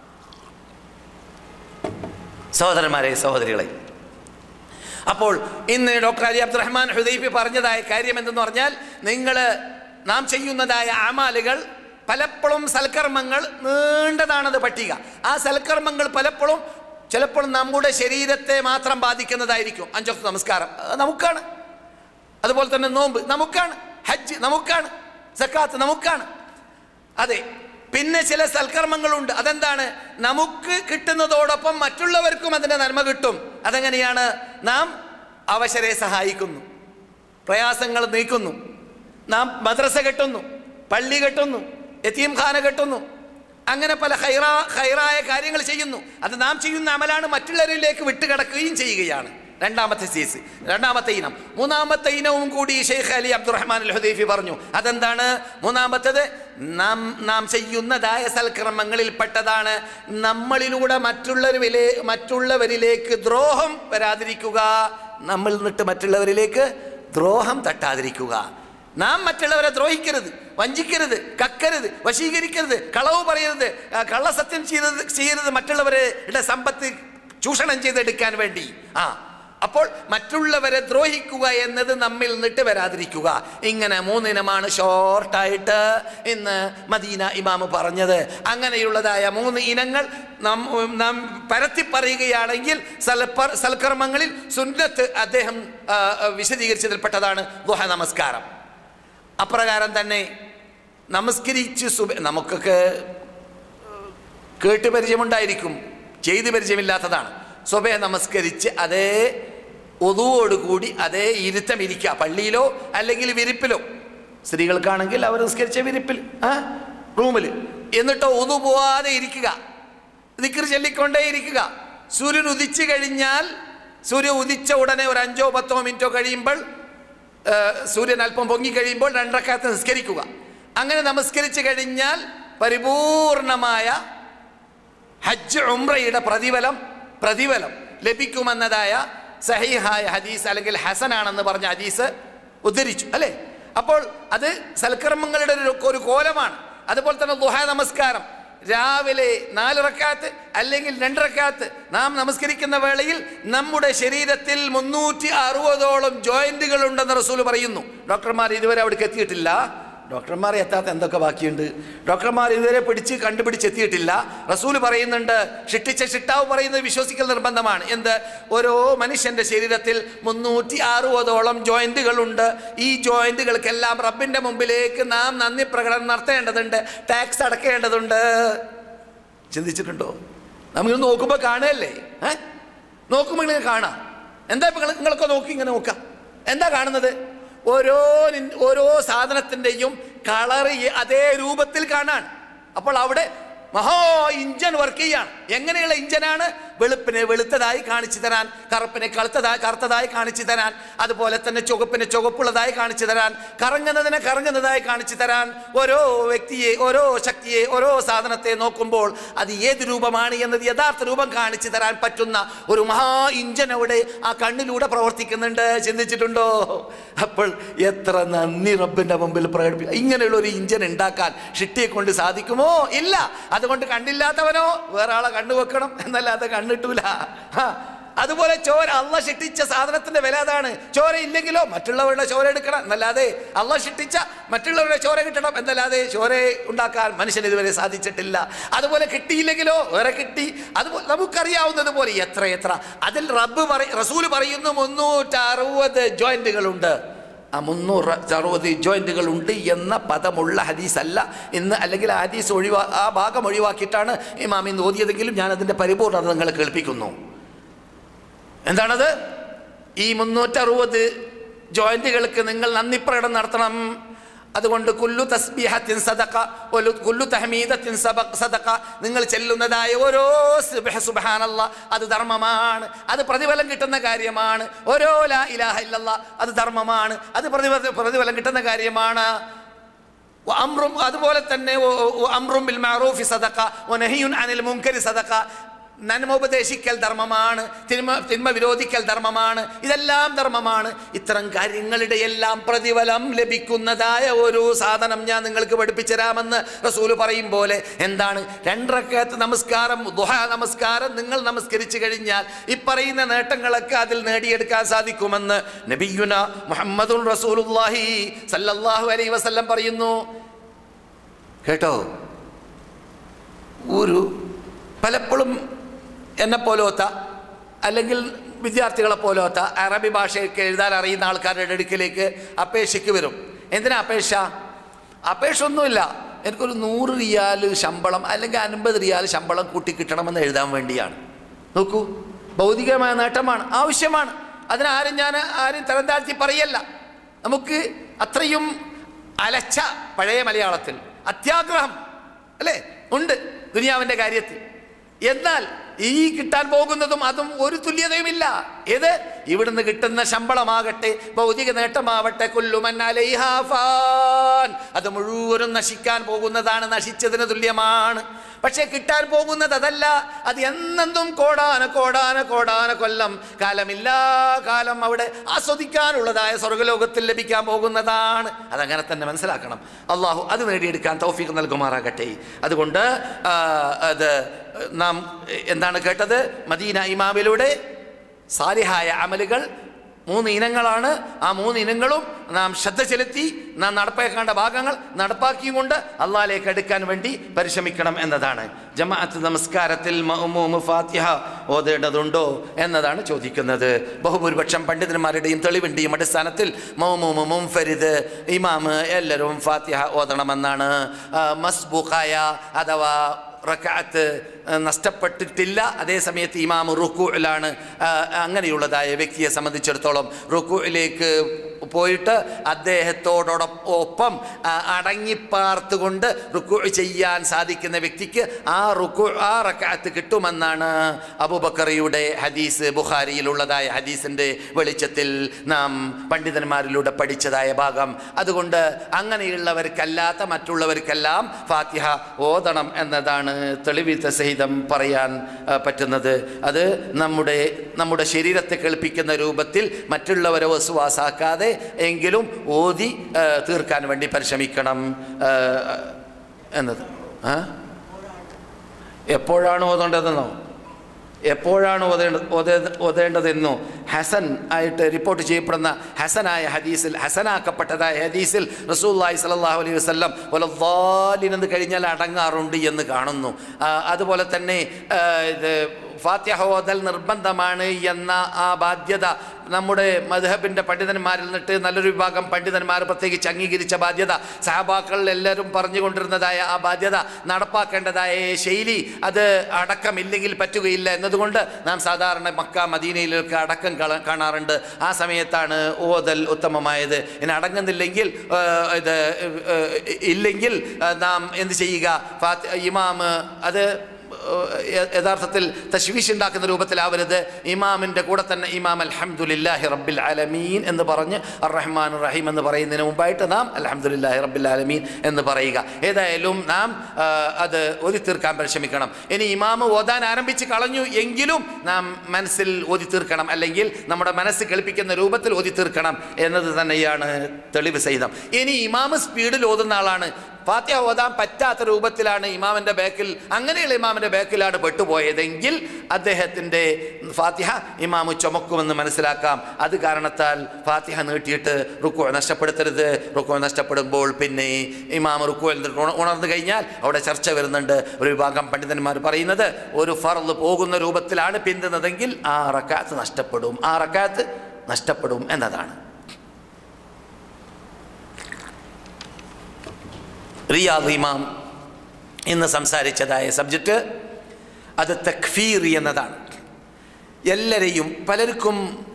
സഹോദരന്മാരെ സഹോദരികളെ അപ്പോൾ ഇന്ന് ഡോക്ടർ അലി അബ്ദുറഹ്മാൻ ഹുദൈഫി പറഞ്ഞതായ കാര്യം എന്തെന്ന് പറഞ്ഞാൽ നിങ്ങൾ നാം ചെയ്യുന്നതായ ആമാലുകൾ പലപ്പോഴും സൽക്കർമ്മങ്ങൾ നീണ്ടതാണത് പട്ടിക ആ സൽക്കർമ്മങ്ങൾ പലപ്പോഴും ചിലപ്പോൾ നമ്മുടെ ശരീരത്തെ മാത്രം ബാധിക്കുന്നതായിരിക്കും അഞ്ചൊക്കെ നമസ്കാരം അത് നമുക്കാണ് അതുപോലെ തന്നെ നോമ്പ് നമുക്കാണ് ഹജ്ജ് നമുക്കാണ് സക്കാത്ത് നമുക്കാണ് അതെ പിന്നെ ചില സൽക്കർമ്മങ്ങളുണ്ട് അതെന്താണ് നമുക്ക് കിട്ടുന്നതോടൊപ്പം മറ്റുള്ളവർക്കും അതിൻ്റെ നന്മ കിട്ടും അതെങ്ങനെയാണ് നാം അവശരെ സഹായിക്കുന്നു പ്രയാസങ്ങൾ നീക്കുന്നു നാം മദ്രസ കെട്ടുന്നു പള്ളി കെട്ടുന്നു യത്തീംഖാന കെട്ടുന്നു അങ്ങനെ പല ഹൈറാ ഹൈറായ കാര്യങ്ങൾ ചെയ്യുന്നു അത് നാം ചെയ്യുന്ന അമലാണ് മറ്റുള്ളവരിലേക്ക് വിട്ടുകിടക്കുകയും ചെയ്യുകയാണ് രണ്ടാമത്തെ സീസ് രണ്ടാമത്തെ ഇനം മൂന്നാമത്തെ ഇനവും കൂടി ഷെയ്ഖ് അലി അബ്ദുറഹ്മാൻ അൽ ഹുദൈഫി പറഞ്ഞു അതെന്താണ് മൂന്നാമത്തേത് നാം നാം ചെയ്യുന്നതായ സൽക്രമങ്ങളിൽപ്പെട്ടതാണ് നമ്മളിലൂടെ മറ്റുള്ളവരിലെ മറ്റുള്ളവരിലേക്ക് ദ്രോഹം വരാതിരിക്കുക നമ്മൾ നിന്നിട്ട് മറ്റുള്ളവരിലേക്ക് ദ്രോഹം തട്ടാതിരിക്കുക നാം മറ്റുള്ളവരെ ദ്രോഹിക്കരുത് വഞ്ചിക്കരുത് കക്കരുത് വശീകരിക്കരുത് കളവ് പറയരുത് ആ, കള്ളസത്യം ചെയ്തത് ചെയ്യരുത് മറ്റുള്ളവരുടെ സമ്പത്ത് ചൂഷണം ചെയ്തെടുക്കാൻ വേണ്ടി ആ അപ്പോൾ മറ്റുള്ളവരെ ദ്രോഹിക്കുക എന്നത് നമ്മിൽ നിന്നിട്ട് വരാതിരിക്കുക ഇങ്ങനെ മൂന്നിനമാണ് ഷോർട്ടായിട്ട് ഇന്ന് മദീന ഇമാമ് പറഞ്ഞത് അങ്ങനെയുള്ളതായ മൂന്ന് ഇനങ്ങൾ നാം നാം പരത്തി പറയുകയാണെങ്കിൽ സൽപ്പ സൽക്കർമ്മങ്ങളിൽ സുന്നത്ത് അദ്ദേഹം ആ, ആ, വിശദീകരിച്ചതിൽപ്പെട്ടതാണ് ദുഹ നമസ്കാരം അപ്രകാരം തന്നെ നമസ്കരിച്ച് സുബ നമുക്കൊക്കെ കേട്ട് പരിചയമുണ്ടായിരിക്കും ചെയ്ത് പരിചയമില്ലാത്തതാണ് സ്വബയെ നമസ്കരിച്ച് അതേ ഒതുവോട് കൂടി അതേ ഇരുത്തം ഇരിക്കുക പള്ളിയിലോ അല്ലെങ്കിൽ വിരിപ്പിലോ സ്ത്രീകൾക്കാണെങ്കിൽ അവർ നിസ്കരിച്ച വിരിപ്പിൽ ആ റൂമിൽ എന്നിട്ടോ ഒതു പോവാതെ ഇരിക്കുക ദിക്കർ ചൊല്ലിക്കൊണ്ടേ ഇരിക്കുക സൂര്യൻ ഉദിച്ചു കഴിഞ്ഞാൽ സൂര്യൻ ഉദിച്ച ഉടനെ ഒരു അഞ്ചോ പത്തോ മിനിറ്റോ കഴിയുമ്പോൾ ആ, സൂര്യൻ അല്പം പൊങ്ങിക്കഴിയുമ്പോൾ രണ്ടരക്കാലത്ത് നിസ്കരിക്കുക അങ്ങനെ നമസ്കരിച്ച് കഴിഞ്ഞാൽ പരിപൂർണമായ ഹജ്ജ് ഉംറയുടെ പ്രതിഫലം പ്രതിഫലം ലഭിക്കുമെന്നതായ സഹീഹായ ഹദീസ് അല്ലെങ്കിൽ ഹസനാണെന്ന് പറഞ്ഞ ഹദീസ് ഉദ്ധരിച്ചു അല്ലേ അപ്പോൾ അത് സൽക്കർമ്മങ്ങളുടെ ഒരു ഒരു കോലമാണ് അതുപോലെ തന്നെ ദുഹ നമസ്കാരം രാവിലെ നാല് റക്കാത്ത് അല്ലെങ്കിൽ രണ്ട് റക്കാത്ത് നാം നമസ്കരിക്കുന്ന വേളയിൽ നമ്മുടെ ശരീരത്തിൽ മുന്നൂറ്റി അറുപതോളം ജോയിന്റുകൾ ഉണ്ടെന്ന് റസൂൽ പറയുന്നു ഡോക്ടർമാർ ഇതുവരെ അവിടേക്ക് എത്തിയിട്ടില്ല ഡോക്ടർമാർ എത്താത്ത എന്തൊക്കെ ബാക്കിയുണ്ട് ഡോക്ടർമാർ ഇതുവരെ പിടിച്ച് കണ്ടുപിടിച്ച് എത്തിയിട്ടില്ല റസൂൽ പറയുന്നുണ്ട് ഷിട്ടിച്ച ഷിട്ടാവ് പറയുന്നത് വിശ്വസിക്കൽ നിർബന്ധമാണ് എന്ത് ഓരോ മനുഷ്യന്റെ ശരീരത്തിൽ മുന്നൂറ്റി അറുപതോളം ജോയിന്റുകളുണ്ട് ഈ ജോയിന്റുകൾക്കെല്ലാം റബ്ബിന്റെ മുമ്പിലേക്ക് നാം നന്ദി പ്രകടനം നടത്തേണ്ടതുണ്ട് ടാക്സ് അടക്കേണ്ടതുണ്ട് ചിന്തിച്ചിട്ടുണ്ടോ നമ്മൾ നോക്കുമ്പോൾ കാണുകയല്ലേ ഏ നോക്കുമ്പോൾ ഇങ്ങനെ കാണാം എന്താ ഇപ്പം നിങ്ങൾ നിങ്ങളൊക്കെ നോക്കി ഇങ്ങനെ നോക്കാം എന്താ കാണുന്നത് ഓരോ നിൻ- ഓരോ സാധനത്തിൻ്റെയും കളറ് അതേ രൂപത്തിൽ കാണാൻ അപ്പോൾ അവിടെ മഹാ ഇഞ്ചൻ വർക്ക് ചെയ്യാണ് എങ്ങനെയുള്ള ഇഞ്ചനാണ് വെളുപ്പിനെ വെളുത്തതായി കാണിച്ചു തരാൻ കറുപ്പിനെ കറുത്തതായി കറുത്തതായി കാണിച്ചു തരാൻ അതുപോലെ തന്നെ ചുവപ്പിനെ ചുവപ്പുള്ളതായി കാണിച്ചു തരാൻ കറങ്ങുന്നതിനെ കറങ്ങുന്നതായി കാണിച്ചു തരാൻ ഓരോ വ്യക്തിയെ ഓരോ ശക്തിയെ ഓരോ സാധനത്തെ നോക്കുമ്പോൾ അത് ഏത് രൂപമാണ് എന്നത് യഥാർത്ഥ രൂപം കാണിച്ചു തരാൻ പറ്റുന്ന ഒരു മഹാ ഇഞ്ചൻ അവിടെ ആ കണ്ണിലൂടെ പ്രവർത്തിക്കുന്നുണ്ട് ചിന്തിച്ചിട്ടുണ്ടോ അപ്പോൾ എത്ര നന്ദി റബ്ബിന്റെ മുമ്പിൽ പ്രകടിപ്പിക്കും ഇങ്ങനെയുള്ള ഒരു ഇഞ്ചൻ ഉണ്ടാക്കാൻ ഷിട്ടിയെ കൊണ്ട് സാധിക്കുമോ ഇല്ല അതുകൊണ്ട് കണ്ടില്ലാത്തവനോ വേറെ ആളെ കണ്ണു വെക്കണം എന്നല്ലാതെ കണ്ണിട്ടൂല ഹാ. അതുപോലെ ചോര അള്ള ശിട്ടിച്ച സാധനത്തിന്റെ വില അതാണ് ചോര ഇല്ലെങ്കിലോ മറ്റുള്ളവരുടെ ചോര എടുക്കണം എന്നല്ലാതെ അള്ള ശിട്ടിച്ച മറ്റുള്ളവരുടെ ചോര കിട്ടണം എന്നല്ലാതെ ചോര ഉണ്ടാക്കാൻ മനുഷ്യന് ഇതുവരെ സാധിച്ചിട്ടില്ല അതുപോലെ കിട്ടിയില്ലെങ്കിലോ വേറെ കിട്ടി അതുപോലെ നമുക്കറിയാവുന്നത് പോലെ എത്ര എത്ര അതിൽ റബ്ബ് പറ റസൂല് പറയുന്നു മുന്നൂറ്ററുപത് ജോയിന്റുകളുണ്ട് ആ മുന്നൂറ് അറുപത് ജോയിന്റുകൾ ഉണ്ട് എന്ന പദമുള്ള ഹദീസ് അല്ല ഇന്ന് അല്ലെങ്കിൽ ആ ഹദീസ് ഒഴിവാ ആ ഭാഗം ഒഴിവാക്കിയിട്ടാണ് ഇമാം ഇന്ന് ഓതിയതെങ്കിലും ഞാൻ അതിൻ്റെ പരിപൂർണത നിങ്ങളെ കേൾപ്പിക്കുന്നു എന്താണത് ഈ മുന്നൂറ്ററുപത് ജോയിന്റുകൾക്ക് നിങ്ങൾ നന്ദി പ്രകടനം നടത്തണം അതുകൊണ്ട് കുല്ലു തസ്ബീഹത്തിൻ സദഖ ഒലു കുല്ലു തഹമീദത്തിൻ സബ- സദഖ നിങ്ങൾ ചെല്ലുന്നതായ ഓരോ സുബ്ഹ സുബ്ഹാനല്ലാ അത് ധർമ്മമാണ് അത് പ്രതിഫലം കിട്ടുന്ന കാര്യമാണ് ഓരോ ലാ ഇലാഹ ഇല്ലല്ലാ അത് ധർമ്മമാണ് അത് പ്രതിഫല പ്രതിഫലം കിട്ടുന്ന കാര്യമാണ് വ അമ്രും അതുപോലെ തന്നെ വ- വ അമ്രും ബിൽ മഅറൂഫി സദഖ വ നഹിയുൻ അനിൽ മുൻകരി സദഖ നന്മ ഉപദേശിക്കൽ ധർമ്മമാണ് തിന്മ തിന്മ വിരോധിക്കൽ ധർമ്മമാണ് ഇതെല്ലാം ധർമ്മമാണ് ഇത്തരം കാര്യങ്ങളുടെ എല്ലാം പ്രതിഫലം ലഭിക്കുന്നതായ ഒരു സാധനം ഞാൻ നിങ്ങൾക്ക് പഠിപ്പിച്ചു തരാമെന്ന് റസൂല് പറയും പോലെ എന്താണ് രണ്ടരക്കകത്ത് നമസ്കാരം ദുഹ നമസ്കാരം നിങ്ങൾ നമസ്കരിച്ചു കഴിഞ്ഞാൽ ഈ പറയുന്ന നേട്ടങ്ങളൊക്കെ അതിൽ നേടിയെടുക്കാൻ സാധിക്കുമെന്ന് നബിയുന മുഹമ്മദുൽ റസൂലുള്ളാഹി സല്ലല്ലാഹു അലൈഹി വസല്ലം പറയുന്നു കേട്ടോ ഒരു പലപ്പോഴും എന്നെ പോലത്തെ അല്ലെങ്കിൽ വിദ്യാർത്ഥികളെ പോലത്തെ അറബി ഭാഷയൊക്കെ എഴുതാൻ അറിയുന്ന ആൾക്കാരുടെ അടുക്കിലേക്ക് അപേക്ഷയ്ക്ക് വരും എന്തിനാ അപേക്ഷ അപേക്ഷ ഒന്നുമില്ല എനിക്കൊരു നൂറ് റിയാൽ ശമ്പളം അല്ലെങ്കിൽ അൻപത് റിയാൽ ശമ്പളം കൂട്ടി കിട്ടണമെന്ന് എഴുതാൻ വേണ്ടിയാണ് നോക്കൂ ഭൗതികമായ നേട്ടമാണ് ആവശ്യമാണ് അതിനാരും ഞാൻ ആരും തരം താഴ്ത്തി പറയല്ല നമുക്ക് അത്രയും അലച്ച പഴയ മലയാളത്തിൽ അത്യാഗ്രഹം അല്ലേ ഉണ്ട് ദുനിയാവിൻ്റെ കാര്യത്തിൽ എന്നാൽ ഈ കിട്ടാൻ പോകുന്നതും അതും ഒരു തുല്യതയുമില്ല ഏത് ഇവിടുന്ന് കിട്ടുന്ന ശമ്പളമാകട്ടെ ഭൗതിക നേട്ടമാവട്ടെ കൊല്ലുമൻ അലൈഹാ ഫാൻ അത് മുഴുവനും നശിക്കാൻ പോകുന്നതാണ് നശിച്ചതിന് തുല്യമാണ് പക്ഷേ കിട്ടാൻ പോകുന്നത് അതല്ല അത് എന്നെന്തും കോടാന കോടാന കോടാന കൊല്ലം കാലമില്ലാ കാലം അവിടെ ആസ്വദിക്കാനുള്ളതായ സ്വർഗലോകത്തിൽ ലഭിക്കാൻ പോകുന്നതാണ് അതങ്ങനെ തന്നെ മനസ്സിലാക്കണം അള്ളാഹു അത് നേടിയെടുക്കാൻ തൗഫീഖ് നൽകുമാറാകട്ടെ അതുകൊണ്ട് ആ, അത് നാം എന്താണ് കേട്ടത് മദീന ഇമാമിലൂടെ സാലിഹായ അമലുകൾ മൂന്ന് ഇനങ്ങളാണ് ആ മൂന്ന് ഇനങ്ങളും നാം ശ്രദ്ധ ചെലുത്തി നാം നടപ്പാക്കേണ്ട ഭാഗങ്ങൾ നടപ്പാക്കിയും കൊണ്ട് അള്ളാഹിലേക്ക് എടുക്കാൻ വേണ്ടി പരിശ്രമിക്കണം എന്നതാണ് ജമാഅത്ത് നമസ്കാരത്തിൽ മഅ്മൂമ് ഫാത്തിഹ ഓതേണ്ടതുണ്ടോ എന്നതാണ് ചോദിക്കുന്നത് ബഹുഭൂരിപക്ഷം പണ്ഡിതന്മാരുടെയും തെളിവിൻ്റെയും അടിസ്ഥാനത്തിൽ മൗമൂമ് മുംഫരിദ് ഇമാമ് എല്ലാവരും ഫാത്തിഹ ഓതണമെന്നാണ് ആ, മസ്ബൂഖായ അഥവാ റക്കാത്ത് നഷ്ടപ്പെട്ടിട്ടില്ല അതേസമയത്ത് ഇമാം റുക്കുലാണ് അങ്ങനെയുള്ളതായ വ്യക്തിയെ സംബന്ധിച്ചിടത്തോളം റുക്കുയിലേക്ക് പോയിട്ട് അദ്ദേഹത്തോടൊപ്പം ആ, അടങ്ങിപ്പാർത്തുകൊണ്ട് റുക്കു ചെയ്യാൻ സാധിക്കുന്ന വ്യക്തിക്ക് ആ റുക്കു ആ റക്കാത്ത് കിട്ടുമെന്നാണ് അബൂബക്കറിയുടെ ഹദീസ് ബുഖാരിയിലുള്ളതായ ഹദീസിൻ്റെ വെളിച്ചത്തിൽ നാം പണ്ഡിതന്മാരിലൂടെ പഠിച്ചതായ ഭാഗം അതുകൊണ്ട് അങ്ങനെയുള്ളവർക്കല്ലാത്ത മറ്റുള്ളവർക്കെല്ലാം ഫാത്തിഹ ഓതണം എന്നതാണ് തെളിവിത്ത സഹിതം പറയാൻ ആ, പറ്റുന്നത് അത് നമ്മുടെ നമ്മുടെ ശരീരത്തെ കേൾപ്പിക്കുന്ന രൂപത്തിൽ മറ്റുള്ളവരെ വസുവാസാക്കാതെ എങ്കിലും ഓതി ആ, തീർക്കാൻ വേണ്ടി പരിശ്രമിക്കണം ആ, എന്നത് ആ എപ്പോഴാണ് ഓതേണ്ടതെന്നോ എപ്പോഴാണ് ഓതേണ്ട ഓതേ- ഓതേണ്ടതെന്നോ ഹസൻ ആയിട്ട് റിപ്പോർട്ട് ചെയ്യപ്പെടുന്ന ഹസനായ ഹദീസിൽ ഹസനാക്കപ്പെട്ടതായ ഹദീസിൽ റസൂല്ലായി സല്ലല്ലാഹു അലൈഹി വസല്ലം വലദ്ദാലിൻ എന്ന് കഴിഞ്ഞാൽ അടങ്ങാറുണ്ട് എന്ന് കാണുന്നു ആ, അതുപോലെ തന്നെ ആ, ഇത് ഫാത്തിഹ ഓതൽ നിർബന്ധമാണ് എന്ന ആ ബാധ്യത നമ്മുടെ മധുഹബിൻ്റെ പണ്ഡിതന്മാരിൽ നിന്നിട്ട് നല്ലൊരു വിഭാഗം പണ്ഡിതന്മാർ പ്രത്യേകിച്ച് അംഗീകരിച്ച ബാധ്യത സഹബാക്കൾ എല്ലാവരും പറഞ്ഞുകൊണ്ടിരുന്നതായ ആ ബാധ്യത നടപ്പാക്കേണ്ടതായ ശൈലി അത് അടക്കമില്ലെങ്കിൽ പറ്റുകയില്ല എന്നതുകൊണ്ട് നാം സാധാരണ മക്ക മദീനയിലൊക്കെ അടക്കം കള- കാണാറുണ്ട് ആ സമയത്താണ് ഓതൽ ഉത്തമമായത് ഇനി അടങ്ങുന്നില്ലെങ്കിൽ ആ, ഇത് ആ, ഇല്ലെങ്കിൽ ആ, നാം എന്ത് ചെയ്യുക ഫാത്തി ഇമാമ് അത് യ- യഥാർത്ഥത്തിൽ തശ്വീഷ് ഉണ്ടാക്കുന്ന രൂപത്തിലാവരുത് ഇമാമിൻ്റെ കൂടെ തന്നെ ഇമാം അൽഹംദുലില്ലാഹി റബ്ബിൽ ആലമീൻ എന്ന് പറഞ്ഞ് അർ റഹ്മാൻ റഹീം എന്ന് പറയുന്നതിന് മുമ്പായിട്ട് നാം അൽഹംദുലില്ലാഹി റബ്ബിൽ ആലമീൻ എന്ന് പറയുക ഏതായാലും നാം ആ, അത് ഓതി തീർക്കാൻ പരിശ്രമിക്കണം ഇനി ഇമാമ് ഓതാൻ ആരംഭിച്ച് കളഞ്ഞു എങ്കിലും നാം മനസ്സിൽ ഓതി തീർക്കണം അല്ലെങ്കിൽ നമ്മുടെ മനസ്സ് കളിപ്പിക്കുന്ന രൂപത്തിൽ ഓതി തീർക്കണം എന്നത് തന്നെയാണ് തെളിവ് സഹിതം ഇനി ഇമാമ് സ്പീഡിൽ ഓതുന്ന ആളാണ് ഫാത്തിഹ ഓതാൻ പറ്റാത്ത രൂപത്തിലാണ് ഇമാമിൻ്റെ ബാക്കിൽ അങ്ങനെയുള്ള ഇമാമിൻ്റെ ബാക്കിലാണ് പെട്ടുപോയതെങ്കിൽ അദ്ദേഹത്തിൻ്റെ ഫാത്തിഹ ഇമാമ് ചുമക്കുമെന്ന് മനസ്സിലാക്കാം അത് കാരണത്താൽ ഫാത്തിഹ നീട്ടിയിട്ട് റുക്കു നഷ്ടപ്പെടുത്തരുത് റുക്കു നഷ്ടപ്പെടുമ്പോൾ പിന്നെ ഇമാം റുക്കുവിൽ നിന്ന് ഉണ- ഉണർന്നു കഴിഞ്ഞാൽ അവിടെ ചർച്ച വരുന്നുണ്ട് ഒരു വിഭാഗം പണ്ഡിതന്മാർ പറയുന്നത് ഒരു ഫർള് പോകുന്ന രൂപത്തിലാണ് പിന്തുന്നതെങ്കിൽ ആ റക്കാത്ത് നഷ്ടപ്പെടും ആ റക്കാത്ത് നഷ്ടപ്പെടും എന്നതാണ് റിയാദ് ഇമാം ഇന്ന് സംസാരിച്ചതായ സബ്ജക്റ്റ് അത് തക്ഫീർ എന്നതാണ് എല്ലാവരെയും പലർക്കും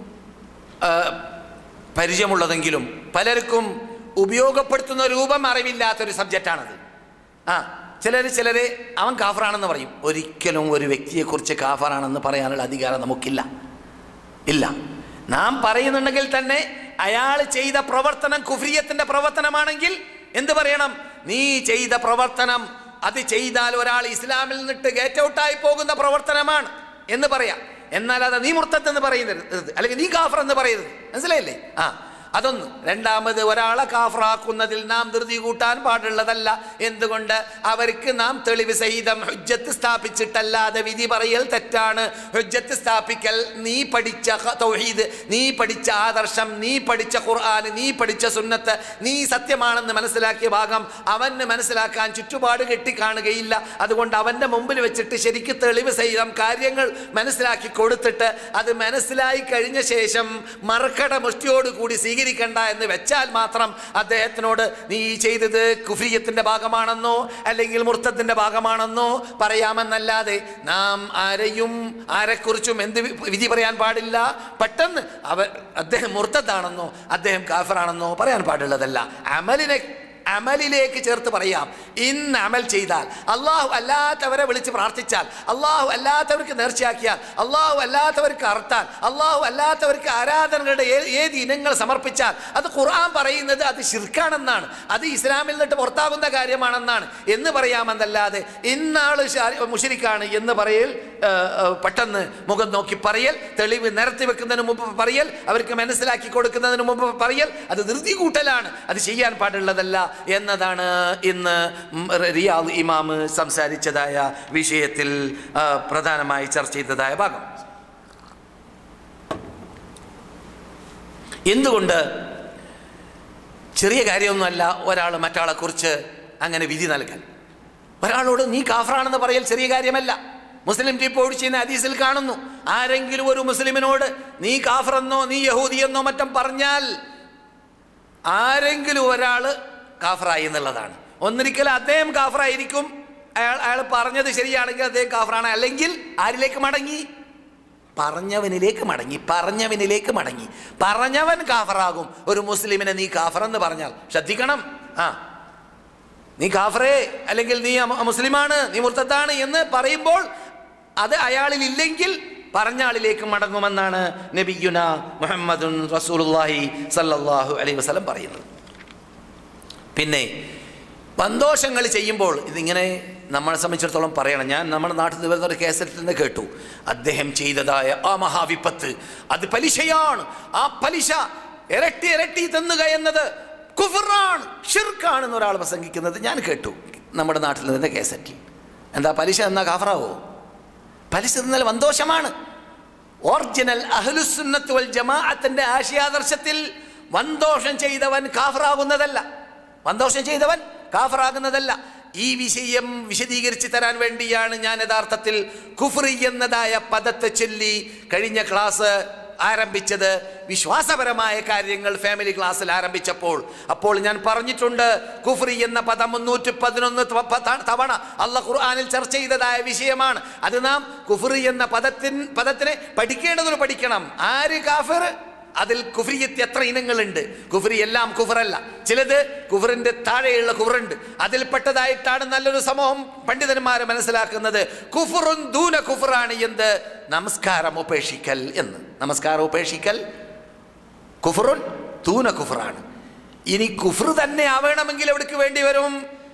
ആ, പരിചയമുള്ളതെങ്കിലും പലർക്കും ഉപയോഗപ്പെടുത്തുന്ന രൂപം അറിവില്ലാത്തൊരു സബ്ജക്റ്റാണത് ആ ചിലർ ചിലരെ അവൻ കാഫറാണെന്ന് പറയും ഒരിക്കലും ഒരു വ്യക്തിയെക്കുറിച്ച് കാഫറാണെന്ന് പറയാനുള്ള അധികാരം നമുക്കില്ല ഇല്ല നാം പറയുന്നുണ്ടെങ്കിൽ തന്നെ അയാൾ ചെയ്ത പ്രവർത്തനം കുഫ്രിയത്തിന്റെ പ്രവർത്തനമാണെങ്കിൽ എന്ത് പറയണം നീ ചെയ്ത പ്രവർത്തനം അത് ചെയ്താൽ ഒരാൾ ഇസ്ലാമിൽ നിന്നിട്ട് ഗേറ്റ് ഔട്ടായി പോകുന്ന പ്രവർത്തനമാണ് എന്ന് പറയാം എന്നാൽ അത് നീ മുർത്തത്ത് എന്ന് പറയുന്നത് അല്ലെങ്കിൽ നീ കാഫർ എന്ന് പറയുന്നത് മനസ്സിലായില്ലേ ആ അതൊന്ന് രണ്ടാമത് ഒരാളെ കാഫറാക്കുന്നതിൽ നാം ധൃതി കൂട്ടാൻ പാടുള്ളതല്ല എന്തുകൊണ്ട് അവർക്ക് നാം തെളിവ് സഹിതം ഹുജ്ജത്ത് സ്ഥാപിച്ചിട്ടല്ലാതെ വിധി പറയൽ തെറ്റാണ് ഹുജ്ജത്ത് സ്ഥാപിക്കൽ നീ പഠിച്ച ഹ- തൗഹീദ് നീ പഠിച്ച ആദർശം നീ പഠിച്ച ഖുർആൻ നീ പഠിച്ച സുന്നത്ത് നീ സത്യമാണെന്ന് മനസ്സിലാക്കിയ ഭാഗം അവന് മനസ്സിലാക്കാൻ ചുറ്റുപാട് കെട്ടിക്കാണുകയില്ല അതുകൊണ്ട് അവൻ്റെ മുമ്പിൽ വെച്ചിട്ട് ശരിക്ക് തെളിവ് സഹിതം കാര്യങ്ങൾ മനസ്സിലാക്കി കൊടുത്തിട്ട് അത് മനസ്സിലായി കഴിഞ്ഞ ശേഷം മറക്കട മുഷ്ടിയോട് കൂടി സ്വീകരിക്കണ്ട എന്ന് വെച്ചാൽ മാത്രം അദ്ദേഹത്തിനോട് നീ ഈ ചെയ്തത് കുഫ്രിയത്തിന്റെ ഭാഗമാണെന്നോ അല്ലെങ്കിൽ മുർത്തത്തിന്റെ ഭാഗമാണെന്നോ പറയാമെന്നല്ലാതെ നാം ആരെയും ആരെക്കുറിച്ചും എന്ത് വി- വിധി പറയാൻ പാടില്ല പെട്ടെന്ന് അവ അദ്ദേഹം മുർത്തത്താണെന്നോ അദ്ദേഹം കാഫറാണെന്നോ പറയാൻ പാടുള്ളതല്ല അമലിനെ അമലിലേക്ക് ചേർത്ത് പറയാം ഇന്ന് അമൽ ചെയ്താൽ അള്ളാഹു അല്ലാത്തവരെ വിളിച്ച് പ്രാർത്ഥിച്ചാൽ അള്ളാഹു അല്ലാത്തവർക്ക് നേർച്ചയാക്കിയാൽ അള്ളാഹു അല്ലാത്തവർക്ക് അറുത്താൽ അള്ളാഹു അല്ലാത്തവർക്ക് ആരാധനകളുടെ ഏ- ഏത് ഇനങ്ങൾ സമർപ്പിച്ചാൽ അത് ഖുർആൻ പറയുന്നത് അത് ഷിർക്കാണെന്നാണ് അത് ഇസ്ലാമിൽ നിന്നിട്ട് പുറത്താകുന്ന കാര്യമാണെന്നാണ് എന്ന് പറയാമെന്നല്ലാതെ ഇന്നാള് മുഷിരിക്കാണ് എന്ന് പറയൽ ആ, ആ, പെട്ടെന്ന് മുഖം നോക്കി പറയൽ തെളിവ് നിരത്തി വെക്കുന്നതിന് മുമ്പ് പറയൽ അവർക്ക് മനസ്സിലാക്കി കൊടുക്കുന്നതിന് മുമ്പ് പറയൽ അത് ധൃതി കൂട്ടലാണ് അത് ചെയ്യാൻ പാടുള്ളതല്ല എന്നതാണ് ഇന്ന് ഉം റിയാദ് ഇമാമ് സംസാരിച്ചതായ വിഷയത്തിൽ ആ, പ്രധാനമായി ചർച്ച ചെയ്തതായ ഭാഗം എന്തുകൊണ്ട് ചെറിയ കാര്യമൊന്നുമല്ല ഒരാൾ മറ്റാളെ കുറിച്ച് അങ്ങനെ വിധി നൽകാൻ ഒരാളോട് നീ കാഫറാണെന്ന് പറയൽ ചെറിയ കാര്യമല്ല മുസ്ലിം റിപ്പോർട്ട് ചെയ്യുന്ന ഹദീസിൽ കാണുന്നു ആരെങ്കിലും ഒരു മുസ്ലിമിനോട് നീ കാഫറെന്നോ നീ യഹൂദിയെന്നോ മറ്റും പറഞ്ഞാൽ ആരെങ്കിലും ഒരാൾ കാഫറായി എന്നുള്ളതാണ് ഒന്നിരിക്കൽ അദ്ദേഹം കാഫറായിരിക്കും അയാൾ അയാൾ പറഞ്ഞത് ശരിയാണെങ്കിൽ അദ്ദേഹം കാഫറാണ് അല്ലെങ്കിൽ ആരിലേക്ക് മടങ്ങി പറഞ്ഞവനിലേക്ക് മടങ്ങി പറഞ്ഞവനിലേക്ക് മടങ്ങി പറഞ്ഞവൻ കാഫറാകും ഒരു മുസ്ലിമിനെ നീ കാഫർ എന്ന് പറഞ്ഞാൽ ശ്രദ്ധിക്കണം ആ നീ കാഫറേ അല്ലെങ്കിൽ നീ അമ- മുസ്ലിമാണ് നീ മുർത്തത്താണ് എന്ന് പറയുമ്പോൾ അത് അയാളിൽ ഇല്ലെങ്കിൽ പറഞ്ഞ ആളിലേക്ക് മടങ്ങുമെന്നാണ് നബിയുന മുഹമ്മദുൻ റസൂലുള്ളാഹി സല്ലല്ലാഹു അലൈഹി വസല്ലം പറയുന്നത് പിന്നെ സന്തോഷങ്ങൾ ചെയ്യുമ്പോൾ ഇതിങ്ങനെ നമ്മളെ സംബന്ധിച്ചിടത്തോളം പറയണം ഞാൻ നമ്മുടെ നാട്ടിൽ നിന്ന് വരുന്ന ഒരു കേസറ്റിൽ നിന്ന് കേട്ടു അദ്ദേഹം ചെയ്തതായ ആ മഹാവിപത്ത് അത് പലിശയാണ് ആ പലിശ ഇരട്ടി ഇരട്ടി തിന്നുക എന്നത് കുഫറാണ് ഷിർക്കാണെന്ന് ഒരാൾ പ്രസംഗിക്കുന്നത് ഞാൻ കേട്ടു നമ്മുടെ നാട്ടിൽ നിന്ന് കേസറ്റിൽ എന്താ പലിശ എന്നാ കാഫറാവോ പലിശ തിന്നൽ വന്തോഷമാണ് ഒറിജിനൽ അഹ്ലുസുന്നത്ത് വൽ ജമാഅത്തിന്റെ ആശയാദർശത്തിൽ വന്തോഷം ചെയ്തവൻ കാഫറാകുന്നതല്ല വന്തോഷം ചെയ്തവൻ കാഫറാകുന്നതല്ല ഈ വിഷയം വിശദീകരിച്ച് തരാൻ വേണ്ടിയാണ് ഞാൻ യഥാർത്ഥത്തിൽ കുഫ്രി എന്നതായ പദത്തെ ചൊല്ലി കഴിഞ്ഞ ക്ലാസ് ആരംഭിച്ചത് വിശ്വാസപരമായ കാര്യങ്ങൾ ഫാമിലി ക്ലാസ്സിൽ ആരംഭിച്ചപ്പോൾ അപ്പോൾ ഞാൻ പറഞ്ഞിട്ടുണ്ട് കുഫ്രി എന്ന പദം മുന്നൂറ്റി പതിനൊന്ന് തവണ അല്ല ഖുർആാനിൽ ചർച്ച ചെയ്തതായ വിഷയമാണ് അത് നാം കുഫ്രി എന്ന പദത്തിൻ പദത്തിനെ പഠിക്കേണ്ടതിൽ പഠിക്കണം ആര് കാഫിർ അതിൽ കുഫ്രിയത്ത് എത്ര ഇനങ്ങളുണ്ട് കുഫ്രി എല്ലാം കുഫറല്ല ചിലത് കുഫറിന്റെ താഴെയുള്ള കുഫറുണ്ട് അതിൽപ്പെട്ടതായിട്ടാണ് നല്ലൊരു സമൂഹം പണ്ഡിതന്മാർ മനസ്സിലാക്കുന്നത് കുഫറുൻ ദൂന കുഫറാണ് എന്ത് നമസ്കാരം ഉപേക്ഷിക്കൽ എന്ന് നമസ്കാരം ഉപേക്ഷിക്കൽ കുഫറുൻ ദൂന കുഫറാണ് ഇനി കുഫർ തന്നെ ആവണമെങ്കിൽ എവിടേക്ക് വേണ്ടി വരും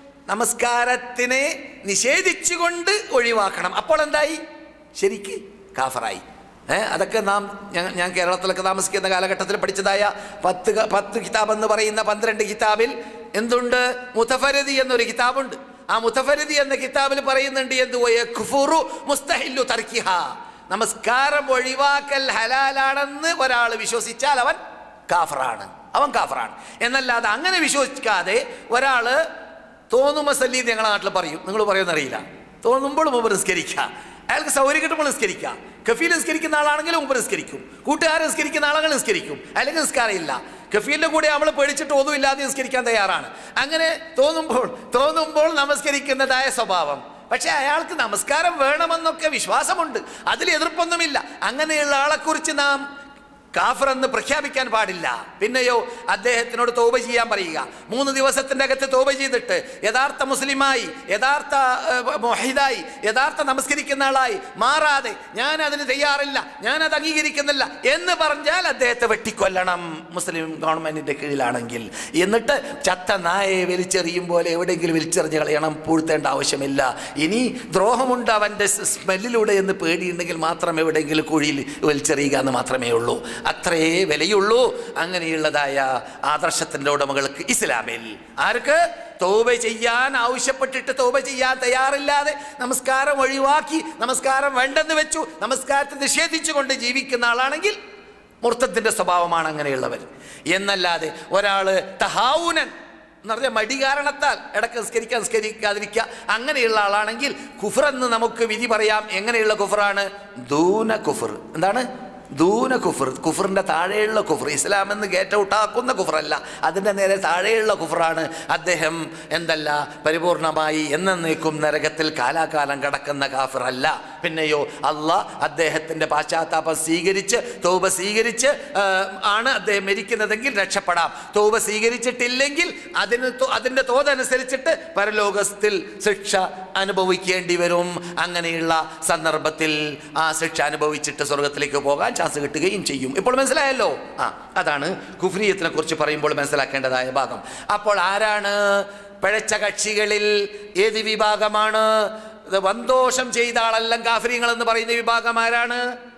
നമസ്കാരത്തിനെ നിഷേധിച്ചുകൊണ്ട് ഒഴിവാക്കണം അപ്പോൾ എന്തായി ശരിക്ക് കാഫറായി ഏ അതൊക്കെ നാം ഞാൻ ഞാൻ കേരളത്തിലൊക്കെ താമസിക്കുന്ന കാലഘട്ടത്തിൽ പഠിച്ചതായ പത്ത് ക- പത്ത് കിതാബ് എന്ന് പറയുന്ന പന്ത്രണ്ട് കിതാബിൽ എന്തുണ്ട് മുത്തഫരതി എന്നൊരു കിതാബുണ്ട് ആ മുത്തഫരതി എന്ന കിതാബിൽ പറയുന്നുണ്ട് എന്ത് യക്ഫുറു മുസ്തഹില്ലു തർക്കിഹ നമസ്കാരം ഒഴിവാക്കൽ ഹലാലാണെന്ന് ഒരാൾ വിശ്വസിച്ചാൽ അവൻ കാഫറാണ് അവൻ കാഫറാണ് എന്നല്ലാതെ അങ്ങനെ വിശ്വസിക്കാതെ ഒരാള് തോന്നുമ്പോ സല്ലി ഞങ്ങളുടെ നാട്ടിൽ പറയും നിങ്ങൾ പറയുമെന്നറിയില്ല തോന്നുമ്പോൾ മുമ്പ് നിസ്കരിക്കുക അയാൾക്ക് സൗകര്യം കിട്ടുമ്പോൾ നിസ്കരിക്കാം കഫീൽ നിസ്കരിക്കുന്ന ആളാണെങ്കിലും മുമ്പ് നിസ്കരിക്കും കൂട്ടുകാരൻ നിസ്കരിക്കുന്ന ആളുകൾ നിസ്കരിക്കും അല്ലെങ്കിൽ നിസ്കാരം ഇല്ല കഫീലിന്റെ കൂടെ നമ്മൾ പേടിച്ചിട്ട് ഒന്നുമില്ലാതെ നിസ്കരിക്കാൻ തയ്യാറാണ് അങ്ങനെ തോന്നുമ്പോൾ തോന്നുമ്പോൾ നമസ്കരിക്കുന്നതായ സ്വഭാവം പക്ഷെ അയാൾക്ക് നമസ്കാരം വേണമെന്നൊക്കെ വിശ്വാസമുണ്ട് അതിൽ എതിർപ്പൊന്നുമില്ല അങ്ങനെയുള്ള ആളെക്കുറിച്ച് നാം കാഫർ എന്ന് പ്രഖ്യാപിക്കാൻ പാടില്ല പിന്നെയോ അദ്ദേഹത്തിനോട് തോപ ചെയ്യാൻ പറയുക മൂന്ന് ദിവസത്തിൻ്റെ അകത്ത് തോപ ചെയ്തിട്ട് യഥാർത്ഥ മുസ്ലിമായി യഥാർത്ഥ ഏഹ്, മൊഹിദായി യഥാർത്ഥ നമസ്കരിക്കുന്ന ആളായി മാറാതെ ഞാൻ അതിന് തയ്യാറില്ല ഞാൻ അത് അംഗീകരിക്കുന്നില്ല എന്ന് പറഞ്ഞാൽ അദ്ദേഹത്തെ വെട്ടിക്കൊല്ലണം മുസ്ലിം ഗവൺമെന്റിന്റെ കീഴിലാണെങ്കിൽ എന്നിട്ട് ചത്ത നായയെ വലിച്ചെറിയും പോലെ എവിടെയെങ്കിലും വലിച്ചെറിഞ്ഞ് കളയണം പൂഴ്ത്തേണ്ട ആവശ്യമില്ല ഇനി ദ്രോഹമുണ്ട് അവൻ്റെ സ് സ്മെല്ലിലൂടെ എന്ന് പേടിയുണ്ടെങ്കിൽ മാത്രം എവിടെയെങ്കിലും കുഴിയിൽ വലിച്ചെറിയുക എന്ന് മാത്രമേ ഉള്ളൂ അത്രേ വിലയുള്ളൂ അങ്ങനെയുള്ളതായ ആദർശത്തിൻ്റെ ഉടമകൾക്ക് ഇസ്ലാമിൽ ആർക്ക് തോപ ചെയ്യാൻ ആവശ്യപ്പെട്ടിട്ട് തോപ ചെയ്യാൻ തയ്യാറില്ലാതെ നമസ്കാരം ഒഴിവാക്കി നമസ്കാരം വേണ്ടെന്ന് വെച്ചു നമസ്കാരത്തെ നിഷേധിച്ചുകൊണ്ട് ജീവിക്കുന്ന ആളാണെങ്കിൽ മുർത്തത്തിൻ്റെ സ്വഭാവമാണ് അങ്ങനെയുള്ളവർ എന്നല്ലാതെ ഒരാള് തഹാവുനൻ എന്ന് പറഞ്ഞാൽ മടി കാരണത്താൽ ഇടയ്ക്ക് നിസ്കരിക്കാൻ നിസ്കരിക്കാതിരിക്കുക അങ്ങനെയുള്ള ആളാണെങ്കിൽ കുഫർ എന്ന് നമുക്ക് വിധി പറയാം എങ്ങനെയുള്ള കുഫറാണ് ദൂന കുഫർ എന്താണ് ദൂന കുഫർ കുഫറിൻ്റെ താഴെയുള്ള കുഫർ ഇസ്ലാം എന്ന് ഗേറ്റ് ഔട്ടാക്കുന്ന കുഫറല്ല അതിൻ്റെ നേരെ താഴെയുള്ള കുഫറാണ് അദ്ദേഹം എന്തല്ല പരിപൂർണമായി എന്നേക്കും നരകത്തിൽ കാലാകാലം കടക്കുന്ന കാഫർ അല്ല പിന്നെയോ അള്ളാഹ് അദ്ദേഹത്തിൻ്റെ പാശ്ചാത്താപം സ്വീകരിച്ച് തോപ സ്വീകരിച്ച് ആ, ആണ് അദ്ദേഹം മരിക്കുന്നതെങ്കിൽ രക്ഷപ്പെടാം തോപ സ്വീകരിച്ചിട്ടില്ലെങ്കിൽ അതിന് തോ- അതിൻ്റെ തോതനുസരിച്ചിട്ട് പരലോകത്തിൽ ശിക്ഷ അനുഭവിക്കേണ്ടി വരും അങ്ങനെയുള്ള സന്ദർഭത്തിൽ ആ ശിക്ഷ അനുഭവിച്ചിട്ട് സ്വർഗത്തിലേക്ക് പോകാൻ ചാൻസ് കിട്ടുകയും ചെയ്യും ഇപ്പോൾ മനസ്സിലായല്ലോ ആ അതാണ് കുഫ്രിയത്തിനെ കുറിച്ച് പറയുമ്പോൾ മനസ്സിലാക്കേണ്ടതായ ഭാഗം അപ്പോൾ ആരാണ് പിഴച്ച കക്ഷികളിൽ ഏത് വിഭാഗമാണ് ഇത് വന്തോഷം ചെയ്ത ആളെല്ലാം കാഫര്യങ്ങൾ എന്ന് പറയുന്ന വിഭാഗം ആരാണ്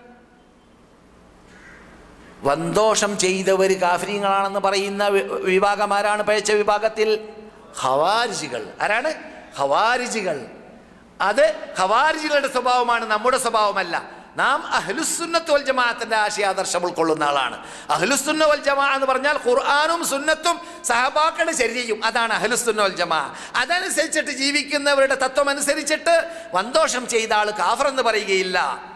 വന്തോഷം ചെയ്തവർ കാഫര്യങ്ങളാണെന്ന് പറയുന്ന വി- വിഭാഗം ആരാണ് പഴച്ച വിഭാഗത്തിൽ ഹവാരിജികൾ ആരാണ് ഹവാരിജികൾ അത് ഹവാരിജികളുടെ സ്വഭാവമാണ് നമ്മുടെ സ്വഭാവമല്ല നാം അഹ്ലുസുന്നത്ത് വൽ ജമാഅത്തിന്റെ ആശയാദർശം ഉൾക്കൊള്ളുന്ന ആളാണ് അഹ്ലുസുന്ന വൽ ജമാ എന്ന് പറഞ്ഞാൽ ഖുർആാനും സുന്നത്തും സഹബാക്കളുടെ ശരീരയും അതാണ് അഹ്ലുസുന്ന വൽ ജമാ അതനുസരിച്ചിട്ട് ജീവിക്കുന്നവരുടെ തത്വം അനുസരിച്ചിട്ട് വന്തോഷം ചെയ്ത ആൾ കാഫർ എന്ന് പറയുകയില്ല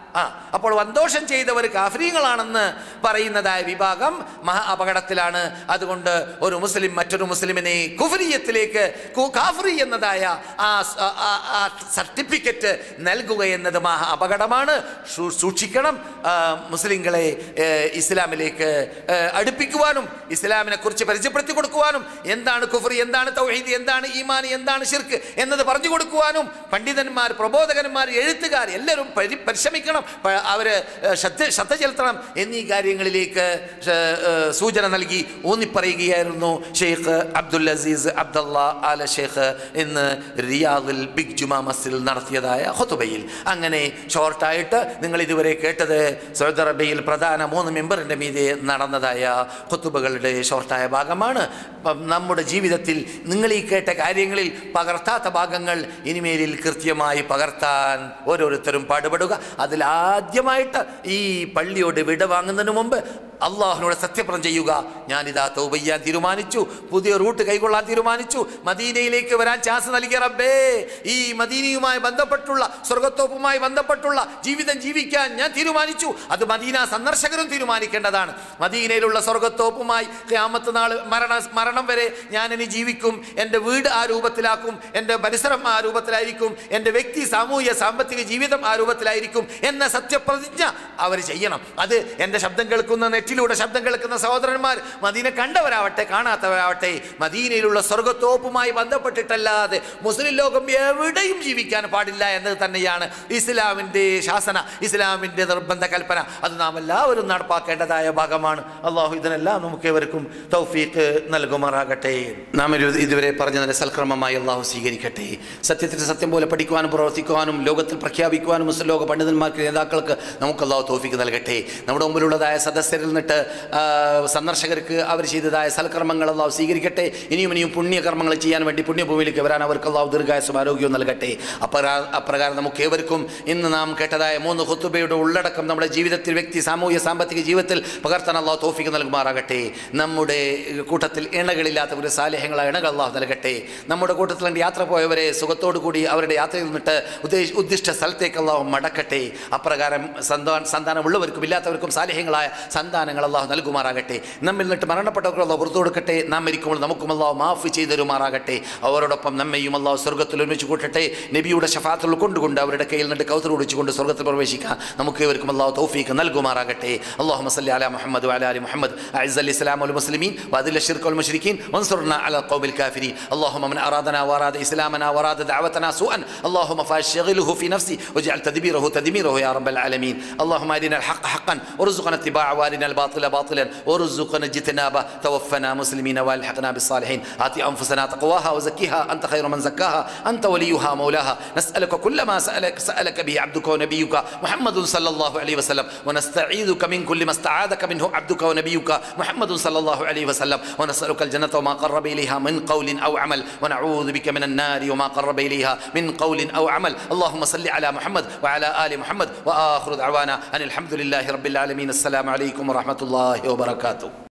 ആ അപ്പോൾ വന്തോഷം ചെയ്തവർ കാഫര്യങ്ങളാണെന്ന് പറയുന്നതായ വിഭാഗം മഹാ അപകടത്തിലാണ് അതുകൊണ്ട് ഒരു മുസ്ലിം മറ്റൊരു മുസ്ലിമിനെ കുഫരിയത്തിലേക്ക് കു- കാഫറി എന്നതായ ആ സ- ആ- ആ- ആ സർട്ടിഫിക്കറ്റ് നൽകുക എന്നത് മഹാ അപകടമാണ് സൂ- സൂക്ഷിക്കണം ആ, മുസ്ലിങ്ങളെ ഏ, ഇസ്ലാമിലേക്ക് ഏ, അടുപ്പിക്കുവാനും ഇസ്ലാമിനെ കുറിച്ച് പരിചയപ്പെടുത്തി കൊടുക്കുവാനും എന്താണ് കുഫറി എന്താണ് തൗഹീദ് എന്താണ് ഈമാൻ എന്താണ് ഷിർക്ക് എന്നത് പറഞ്ഞു കൊടുക്കുവാനും പണ്ഡിതന്മാർ പ്രബോധകന്മാർ എഴുത്തുകാർ എല്ലാവരും പരി പരിശ്രമിക്കണം പ- അവര് ഏ, ശ്രദ്ധ ശ്രദ്ധ ചെലുത്തണം എന്നീ കാര്യങ്ങളിലേക്ക് ഏ, ഏ, സൂചന നൽകി ഊന്നിപ്പറയുകയായിരുന്നു ഷെയ്ഖ് അബ്ദുൽ അസീസ് അബ്ദുള്ള ആല ഷെയ്ഖ് ഇന്ന് റിയാദിൽ ബിഗ് ജുമാ മസ്ജിദിൽ നടത്തിയതായ ഹുതുബയിൽ അങ്ങനെ ഷോർട്ടായിട്ട് നിങ്ങൾ ഇതുവരെ കേട്ടത് സൗദി അറേബ്യയിൽ പ്രധാന മൂന്ന് മെമ്പറിൻ്റെ മീതെ നടന്നതായ ഹുത്തുബകളുടെ ഷോർട്ടായ ഭാഗമാണ് അപ്പം നമ്മുടെ ജീവിതത്തിൽ നിങ്ങൾ ഈ കേട്ട കാര്യങ്ങളിൽ പകർത്താത്ത ഭാഗങ്ങൾ ഇനിമേലിൽ കൃത്യമായി പകർത്താൻ ഓരോരുത്തരും പാടുപെടുക അതിൽ ആദ്യമായിട്ട് ഈ പള്ളിയോട് വിട വാങ്ങുന്നതിന് മുമ്പ് അള്ളാഹുനോട് സത്യപ്രം ചെയ്യുക ഞാനിതാ തൗബ ചെയ്യാൻ തീരുമാനിച്ചു പുതിയ റൂട്ട് കൈക്കൊള്ളാൻ തീരുമാനിച്ചു മദീനയിലേക്ക് വരാൻ ചാൻസ് നൽകിയ റബ്ബേ ഈ മദീനയുമായി ബന്ധപ്പെട്ടുള്ള സ്വർഗത്തോപ്പുമായി ബന്ധപ്പെട്ടുള്ള ജീവിതം ജീവിക്കാൻ ഞാൻ തീരുമാനിച്ചു അത് മദീന സന്ദർശകരും തീരുമാനിക്കേണ്ടതാണ് മദീനയിലുള്ള സ്വർഗത്തോപ്പുമായി ഖിയാമത്ത് നാൾ മരണ മരണം വരെ ഞാൻ ഇനി ജീവിക്കും എൻ്റെ വീട് ആ രൂപത്തിലാക്കും എൻ്റെ പരിസരം ആ രൂപത്തിലായിരിക്കും എൻ്റെ വ്യക്തി സാമൂഹ്യ സാമ്പത്തിക ജീവിതം ആ രൂപത്തിലായിരിക്കും എന്ന സത്യപ്രതിജ്ഞ അവർ ചെയ്യണം അത് എൻ്റെ ശബ്ദം കേൾക്കുന്ന നെറ്റിലൂടെ ശബ്ദം കേൾക്കുന്ന സഹോദരന്മാർ മദീന കണ്ടവരാവട്ടെ കാണാത്തവരാവട്ടെ മദീനയിലുള്ള സ്വർഗത്തോപ്പുമായി ബന്ധപ്പെട്ടിട്ടല്ലാതെ മുസ്ലിം ലോകം എവിടെയും ജീവിക്കാൻ പാടില്ല എന്നത് തന്നെയാണ് ഇസ്ലാമിൻ്റെ ശാസന ഇസ്ലാമിൻ്റെ നിർബന്ധ കൽപ്പന അത് നാം എല്ലാവരും നടപ്പാക്കേണ്ടതായ ഭാഗമാണ് അള്ളാഹു ഇതിനെല്ലാം നമുക്ക് ഏവർക്കും തൗഫീഖ് നൽകുമാറാകട്ടെ നാം ഒരു ഇതുവരെ പറഞ്ഞതിനെ സൽക്രമമായി അള്ളാഹു സ്വീകരിക്കട്ടെ സത്യത്തിന് സത്യം പോലെ പഠിക്കുവാനും പ്രവർത്തിക്കുവാനും ലോകത്തിൽ പ്രഖ്യാപിക്കുവാനും മുസ്ലിം ലോക പണ്ഡിതന്മാർക്ക് നേതാക്കൾക്ക് നമുക്ക് അള്ളാഹു തോഫിക്ക് നൽകട്ടെ നമ്മുടെ മുമ്പിലുള്ളതായ സദസ്യരിൽ നിന്നിട്ട് ആ, സന്ദർശകർക്ക് അവർ ചെയ്തതായ സൽക്കർമ്മങ്ങൾ അള്ളാഹു സ്വീകരിക്കട്ടെ ഇനിയും ഇനിയും പുണ്യകർമ്മങ്ങൾ ചെയ്യാൻ വേണ്ടി പുണ്യഭൂമിയിലേക്ക് വരാൻ അവർക്ക് അള്ളാഹു ദീർഘായുസും ആരോഗ്യവും നൽകട്ടെ അപ്രകാ അപ്രകാരം നമുക്ക് ഏവർക്കും ഇന്ന് നാം കേട്ടതായ മൂന്ന് ഹുത്തുബയുടെ ഉള്ളടക്കം നമ്മുടെ ജീവിതത്തിൽ വ്യക്തി സാമൂഹ്യ സാമ്പത്തിക ജീവിതത്തിൽ പകർത്താൻ അള്ളാഹു തോഫിക്ക് നൽകുമാറാകട്ടെ നമ്മുടെ കൂട്ടത്തിൽ ഇണകളില്ലാത്ത ഒരു സാലേഹങ്ങളായ ഇണകൾ അള്ളാഹു നൽകട്ടെ നമ്മുടെ കൂട്ടത്തിൽ രണ്ട് യാത്ര പോയവരെ സുഖത്തോടു കൂടി അവരുടെ യാത്രയിൽ നിന്നിട്ട് ഉദ്ദേശ ഉദ്ദിഷ്ട സ്ഥലത്തേക്ക് അള്ളാഹു മടക്കട്ടെ അപ്രകാരം സന്താന സന്താനമുള്ളവർക്കും ഇല്ലാത്തവർക്കും സാലേഹങ്ങളായ സന്താനങ്ങൾ അള്ളാഹു നൽകുമാറാകട്ടെ നമ്മിൽ നിന്നിട്ട് മരണപ്പെട്ടവർക്ക് അള്ളാഹു പുറത്തു കൊടുക്കട്ടെ നാം മരിക്കുമ്പോൾ നമുക്കും അള്ളാഹു മാഫ് ചെയ്തു തരുമാറാകട്ടെ അവരോടൊപ്പം നമ്മയും അള്ളാഹു സ്വർഗ്ഗത്തിൽ ഒരുമിച്ച് കൂട്ടട്ടെ നബിയുടെ ഷഫാത്തിൽ ഉൾക്കൊണ്ടുകൊണ്ട് അവരുടെ കയ്യിൽ നിന്നിട്ട് കൗത്തർ ഒടിച്ചുകൊണ്ട് സ്വർഗ്ഗത്തിൽ പ്രവേശിക്കാൻ നമുക്ക് ഇവർക്കും അള്ളാഹു തൗഫീഖ് നൽകുമാറാകട്ടെ اللهم صل على محمد وعلى ال محمد اعز الاسلام والمسلمين واذل الشرك والمشركين وانصرنا على القوم الكافرين اللهم من ارادنا واراد اسلامنا واراد دعوتنا سوءا اللهم فاشغله في نفسي واجعل تدبيره تدميره يا رب العالمين اللهم ارنا الحق حقا وارزقنا اتباعه وارنا الباطل باطلا وارزقنا اجتنابه توفنا مسلمين والحقنا بالصالحين آت انفسنا تقواها وزكيها انت خير من زكاها انت وليها مولاها نسالك كل ما سالك سالك به عبدك ونبيك محمد صلى الله عليه وسلم ونستعيذك من كل ما استعاذك منه عبدك ونبيك محمد صلى الله عليه وسلم ونسألك الجنة وما قرب إليها من قول أو عمل ونعوذ بك من النار وما قرب إليها من قول أو عمل اللهم صل على محمد وعلى آل محمد وآخر دعوانا أن الحمد لله رب العالمين السلام عليكم ورحمة الله وبركاته